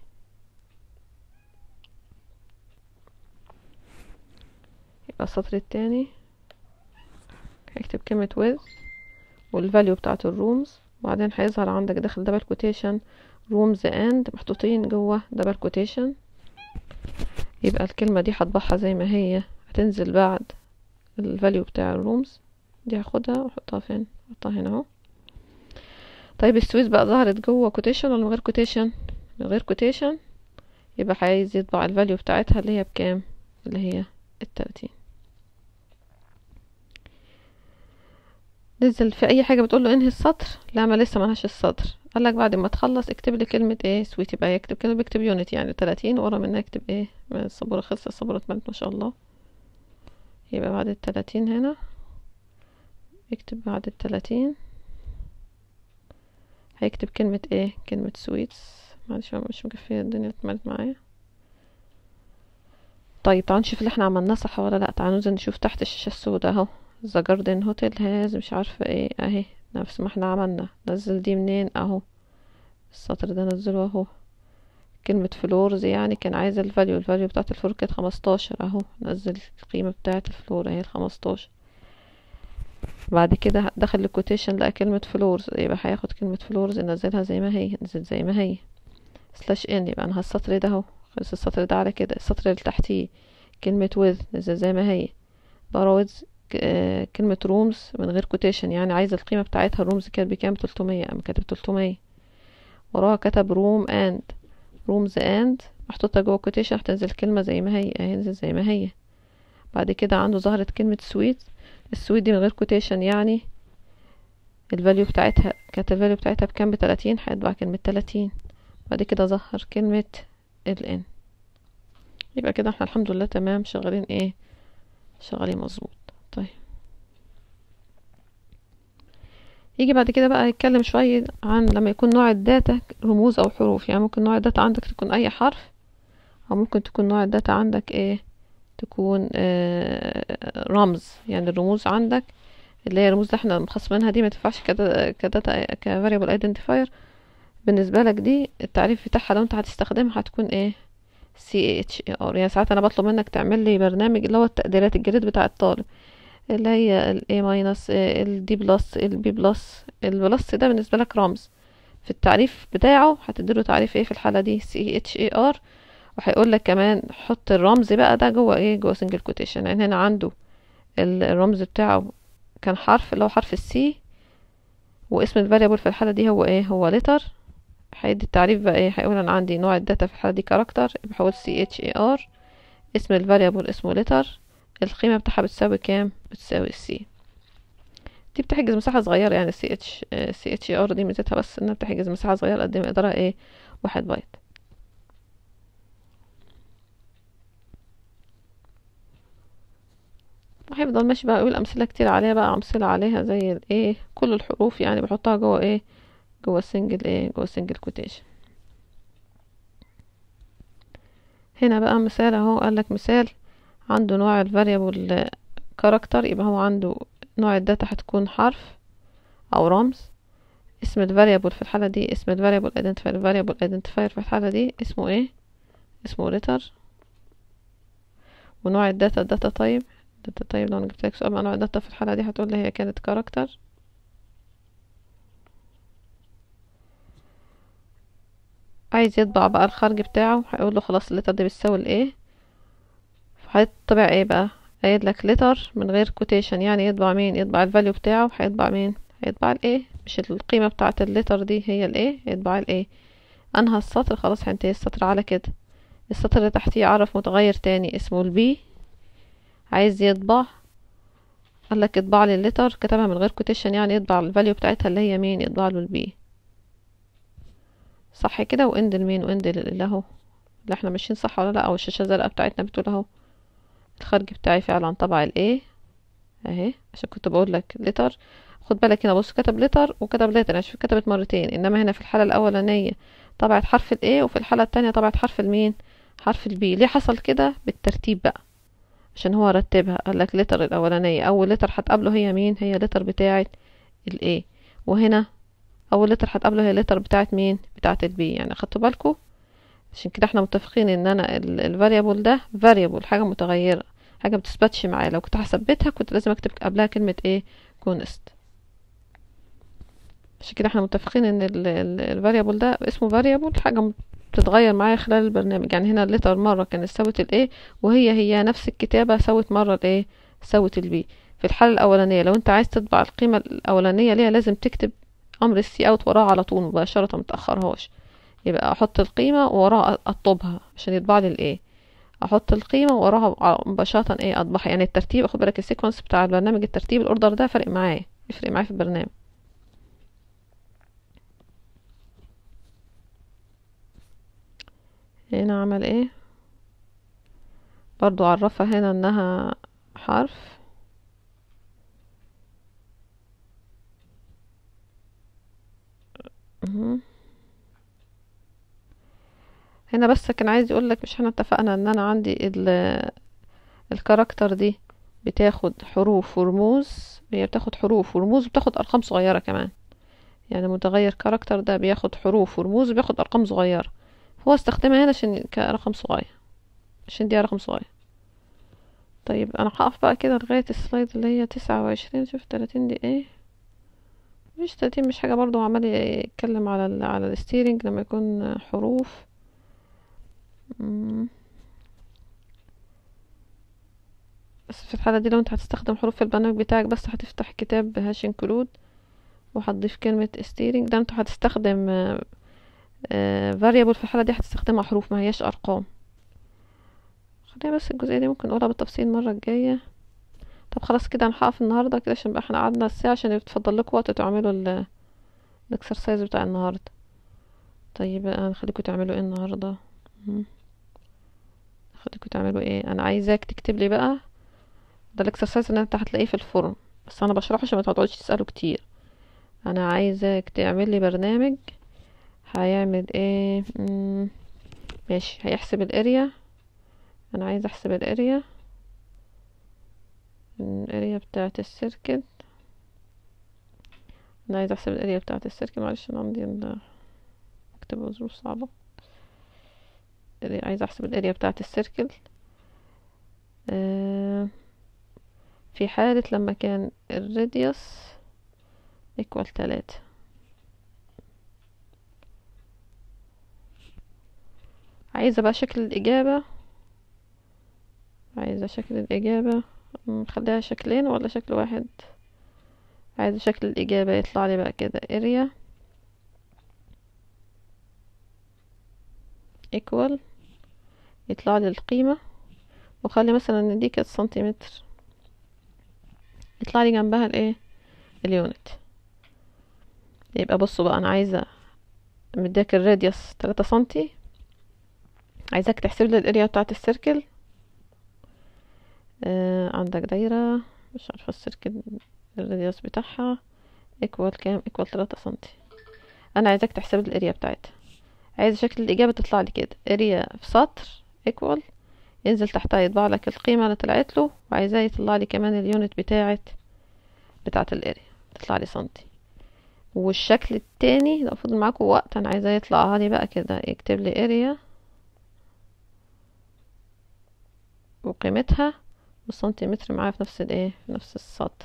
يبقى السطر التاني هكتب كلمة with والفاليو بتاعت الرومز وبعدين هيظهر عندك داخل دبل كوتيشن رومز اند محطوطين جوه دبل كوتيشن يبقى الكلمة دي هطبعها زي ما هي هتنزل بعد الفاليو بتاع الرومز دي هاخدها واحطها فين احطها هنا اهو طيب السويت بقى ظهرت جوه كوتيشن ولا من غير كوتيشن من غير كوتيشن يبقى عايز يطبع الفاليو بتاعتها اللي هي بكام اللي هي التلاتين نزل في اي حاجه بتقول له انهي السطر لا ما لسه ملهاش السطر قال لك بعد ما تخلص اكتب لي كلمه ايه سويت يبقى يكتب كلمه بيكتب يونت يعني 30 ورا منها يكتب ايه السبوره خلصت السبوره اتملت ما شاء الله يبقى بعد التلاتين هنا يكتب بعد التلاتين هيكتب كلمة ايه كلمة سويتس معلش مش مكفية الدنيا اتملت معايا طيب تعالوا نشوف اللي احنا عملناه صح ولا لا تعالوا ننزل نشوف تحت الشاشة السوداء اهو ذا جاردن هوتيل هاز مش عارفة ايه اهي نفس ما احنا عملنا نزل دي منين اهو السطر ده نزله اهو كلمة فلورز يعني كان عايز الفاليو الفاليو بتاعت الفلور كانت خمستاشر اهو نزل القيمة بتاعت الفلور اهي الخمستاشر بعد كده دخل الكوتيشن لقى كلمة فلورز يبقى هياخد كلمة فلورز ينزلها زي ما هي نزل زي ما هي سلاش ان يبقى انا السطر ده اهو خلص السطر ده على كده السطر اللي تحتيه كلمة with نزل زي ما هي بارا with كلمة رومز من غير كوتيشن يعني عايز القيمة بتاعتها الرومز كانت بكام تلتمية اما كاتب تلتمية وراها كتب روم اند رومز اند محطوطة جوه كوتيشن هتنزل كلمة زي ما هي هينزل زي ما هي بعد كده عنده ظهرت كلمة سويت السويت دي من غير كوتيشن يعني الفاليو بتاعتها كانت الفاليو بتاعتها بكام بتلاتين هيطبع كلمة تلاتين بعد كده ظهر كلمة ال n يبقى كده احنا الحمد لله تمام شغالين ايه شغالين مظبوط طيب يجي بعد كده بقى يتكلم شوية عن لما يكون نوع الداتا رموز او حروف يعني ممكن نوع الداتا عندك تكون اي حرف او ممكن تكون نوع الداتا عندك ايه تكون آه رمز يعني الرموز عندك اللي هي الرموز اللي احنا مخصمينها دي ما تنفعش كداتا كفاريبل ايدنتيفاير بالنسبة لك دي التعريف بتاعها لو انت هتستخدمها هتكون ايه سي اتش اي ار يعني ساعات انا بطلب منك تعمل لي برنامج اللي هو التقديرات الجريد بتاع الطالب اللي هي ال A ماينس ال D بلس ال B بلس البلس ده بالنسبة لك رمز في التعريف بتاعه هتديله تعريف ايه في الحالة دي سي اتش اي ار وهيقول لك كمان حط الرمز بقى ده جوه ايه جوه سنجل كوتيشن يعني هنا عنده الرمز بتاعه كان حرف اللي هو حرف السي واسم الفاريبل في الحالة دي هو ايه هو لتر هيدي التعريف بقى ايه هيقول انا عندي نوع الداتا في الحالة دي كاركتر يبقى هقول سي اتش اي ار اسم الفاريبل اسمه لتر القيمة بتاعها بتساوي كام بتساوي السي دي بتحجز مساحة صغيرة يعني سي اتش سي اتش ار دي ميزتها بس انها بتحجز مساحة صغيرة قد ما يقدرها ايه واحد بايت هيفضل ماشي بقى يقول امثله كتير عليها بقى امثله عليها زي الايه كل الحروف يعني بحطها جوه ايه جوه السنجل ايه جوه السنجل كوتيشن هنا بقى مثال اهو قال لك مثال عنده نوع الفاريبل كاركتر يبقى هو عنده نوع الداتا هتكون حرف او رمز اسم الفاريبل في الحالة دي اسم الفاريبل ايدنتيفاير الفاريبل ايدنتيفاير في الحالة دي اسمه ايه اسمه لتر ونوع الداتا الداتا تايب داتا تايب لو انا جبت لك سؤال نوع الداتا في الحالة دي هتقول لي هي كانت كاركتر عايز يطبع بقى الخارج بتاعه هيقول له خلاص اللتر دي بتساوي الايه فهيطبع ايه بقى قايل لك لتر من غير كوتيشن يعني يطبع مين يطبع الفاليو بتاعه هيطبع مين هيطبع الايه مش القيمة بتاعة اللتر دي هي الايه يطبع الايه انهى السطر خلاص هينتهي السطر على كده السطر اللي تحتيه عرف متغير تاني اسمه البي عايز يطبع قال لك اطبع لي اللتر كتبها من غير كوتيشن يعني يطبع الفاليو بتاعتها اللي هي مين يطبع له البي صح كده واند لمين واند اللي اهو اللي احنا ماشيين صح ولا لا او الشاشه الزرقاء بتاعتنا بتقول اهو الخارج بتاعي فعلا طبع الايه اهي عشان كنت بقول لك لتر خد بالك هنا بص كتب لتر وكتب لتر يعني شوف كتبت مرتين انما هنا في الحاله الاولانيه طبعت حرف الايه وفي الحاله التانية طبعت حرف المين حرف البي ليه حصل كده بالترتيب بقى عشان هو رتبها قال لك لتر الاولانيه اول لتر هتقابله هي مين هي لتر بتاعه الايه وهنا اول لتر هتقابله هي لتر بتاعه مين بتاعه البي يعني خدتوا بالكم عشان كده احنا متفقين ان انا الفاريبل ده فاريبل حاجه متغيره حاجه بتثبتش معايا لو كنت هثبتها كنت لازم اكتب قبلها كلمه ايه كونست عشان كده احنا متفقين ان الفاريبل ده اسمه فاريبل حاجه بتتغير معايا خلال البرنامج يعني هنا اللتر مره كانت سوت الايه وهي هي نفس الكتابه سوت مره الايه سوت البي في الحاله الاولانيه لو انت عايز تطبع القيمه الاولانيه ليها لازم تكتب امر السي اوت وراها على طول مباشره متاخرهاش يبقى احط القيمه وراها اطلبها عشان يطبع لي الايه احط القيمه وراها مباشره ايه اطبعها يعني الترتيب خد بالك السيكونس بتاع البرنامج الترتيب الاوردر ده فرق معايا يفرق معايا في البرنامج هنا عمل ايه برضو عرفها هنا انها حرف هنا بس كان عايز يقول لك مش احنا اتفقنا ان انا عندي الكاركتر دي بتاخد حروف ورموز هي بتاخد حروف ورموز وبتاخد ارقام صغيره كمان يعني متغير كاركتر ده بياخد حروف ورموز وبياخد ارقام صغيره هو استخدمها هنا عشان كرقم صغير عشان دي رقم صغير طيب انا هقف بقى كده لغايه السلايد اللي هي تسعة وعشرين شوف تلاتين دي ايه مش تلاتين مش حاجه برضو عمال يتكلم على ال على الستيرنج لما يكون حروف بس في الحالة دي لو انت هتستخدم حروف في البرنامج بتاعك بس هتفتح كتاب هاش انكلود وهتضيف كلمة steering ده انت هتستخدم variable في الحالة دي هتستخدمها حروف ما هياش ارقام خلينا بس الجزئية دي ممكن نقولها بالتفصيل المرة الجاية طب خلاص كده انا هقف النهاردة كده عشان بقى احنا قعدنا الساعة عشان يتفضل لكم وقت تعملوا الاكسرسايز بتاع النهاردة طيب هنخليكم تعملوا ايه النهاردة هخليكم تعملوا ايه انا عايزاك تكتب لي بقى ده الاكسرسايز اللي انت هتلاقيه في الفورم بس انا بشرحه عشان ما تقعدوش تسالوا كتير انا عايزاك تعمل لي برنامج هيعمل ايه مم. ماشي هيحسب الاريا انا عايز احسب الاريا الاريا بتاعه السيركل انا عايز احسب الاريا بتاعه السيركل معلش انا عندي اكتب ظروف صعبه عايز احسب الاريا بتاعه السيركل آه في حالة لما كان الراديوس ايكوال تلاتة عايزة بقى شكل الإجابة عايزة شكل الإجابة نخليها شكلين ولا شكل واحد عايزة شكل الإجابة يطلع لي بقى كده اريا equal يطلع لي القيمة وخلي مثلا ان دي كانت سنتيمتر يطلع لي جنبها الايه اليونت يبقى بصوا بقى انا عايزة مديك الراديوس تلاتة سنتي عايزاك تحسب لي الاريا بتاعت السيركل آه عندك دايرة مش عارفة السيركل الراديوس بتاعها ايكوال كام ايكوال تلاتة سنتي انا عايزاك تحسب لي الاريا بتاعتها عايز شكل الاجابة تطلع لي كده اريا في سطر ايكوال ينزل تحتها يطبع لك القيمة اللي طلعت له وعايزاه يطلع لي كمان اليونت بتاعت بتاعت الاريا تطلع لي سنتي والشكل التاني لو فضل معاكم وقت انا عايزاه يطلع لي بقى كده يكتب لي اريا وقيمتها والسنتيمتر معايا في نفس الايه في نفس السطر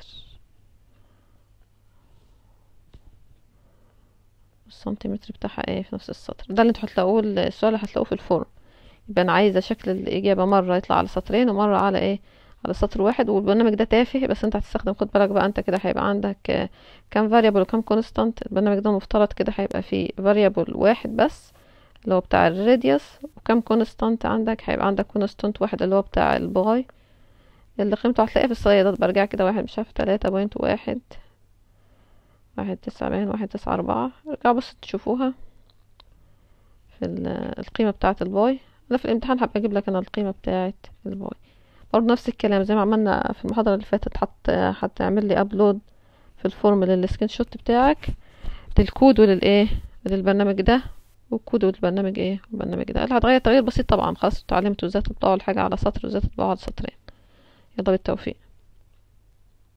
السنتيمتر بتاعها ايه في نفس السطر ده اللي انتوا هتلاقوه السؤال اللي هتلاقوه في الفورم يبقى انا عايزه شكل الاجابه مره يطلع على سطرين ومره على ايه على سطر واحد والبرنامج ده تافه بس انت هتستخدم خد بالك بقى انت كده هيبقى عندك كام فاريبل وكام كونستانت البرنامج ده مفترض كده هيبقى فيه فاريبل واحد بس اللي هو بتاع الراديوس وكام كونستانت عندك هيبقى عندك كونستانت واحد اللي هو بتاع الباي اللي قيمته هتلاقيها في الصيادات برجع كده واحد مش عارف تلاتة بوينت واحد واحد تسعة باين واحد تسعة أربعة ارجعوا بس تشوفوها في القيمة بتاعة الباي أنا في الامتحان هبقى أجيب لك أنا القيمة بتاعة الباي برضه نفس الكلام زي ما عملنا في المحاضرة اللي فاتت حط هتعمل لي أبلود في الفورم للسكرين شوت بتاعك للكود وللإيه للبرنامج ده والكود والبرنامج ايه البرنامج ده اللي هتغير تغيير بسيط طبعا خلاص اتعلمتوا ازاي تطبعوا الحاجة على سطر وازاي تطبعوها على سطرين يلا بالتوفيق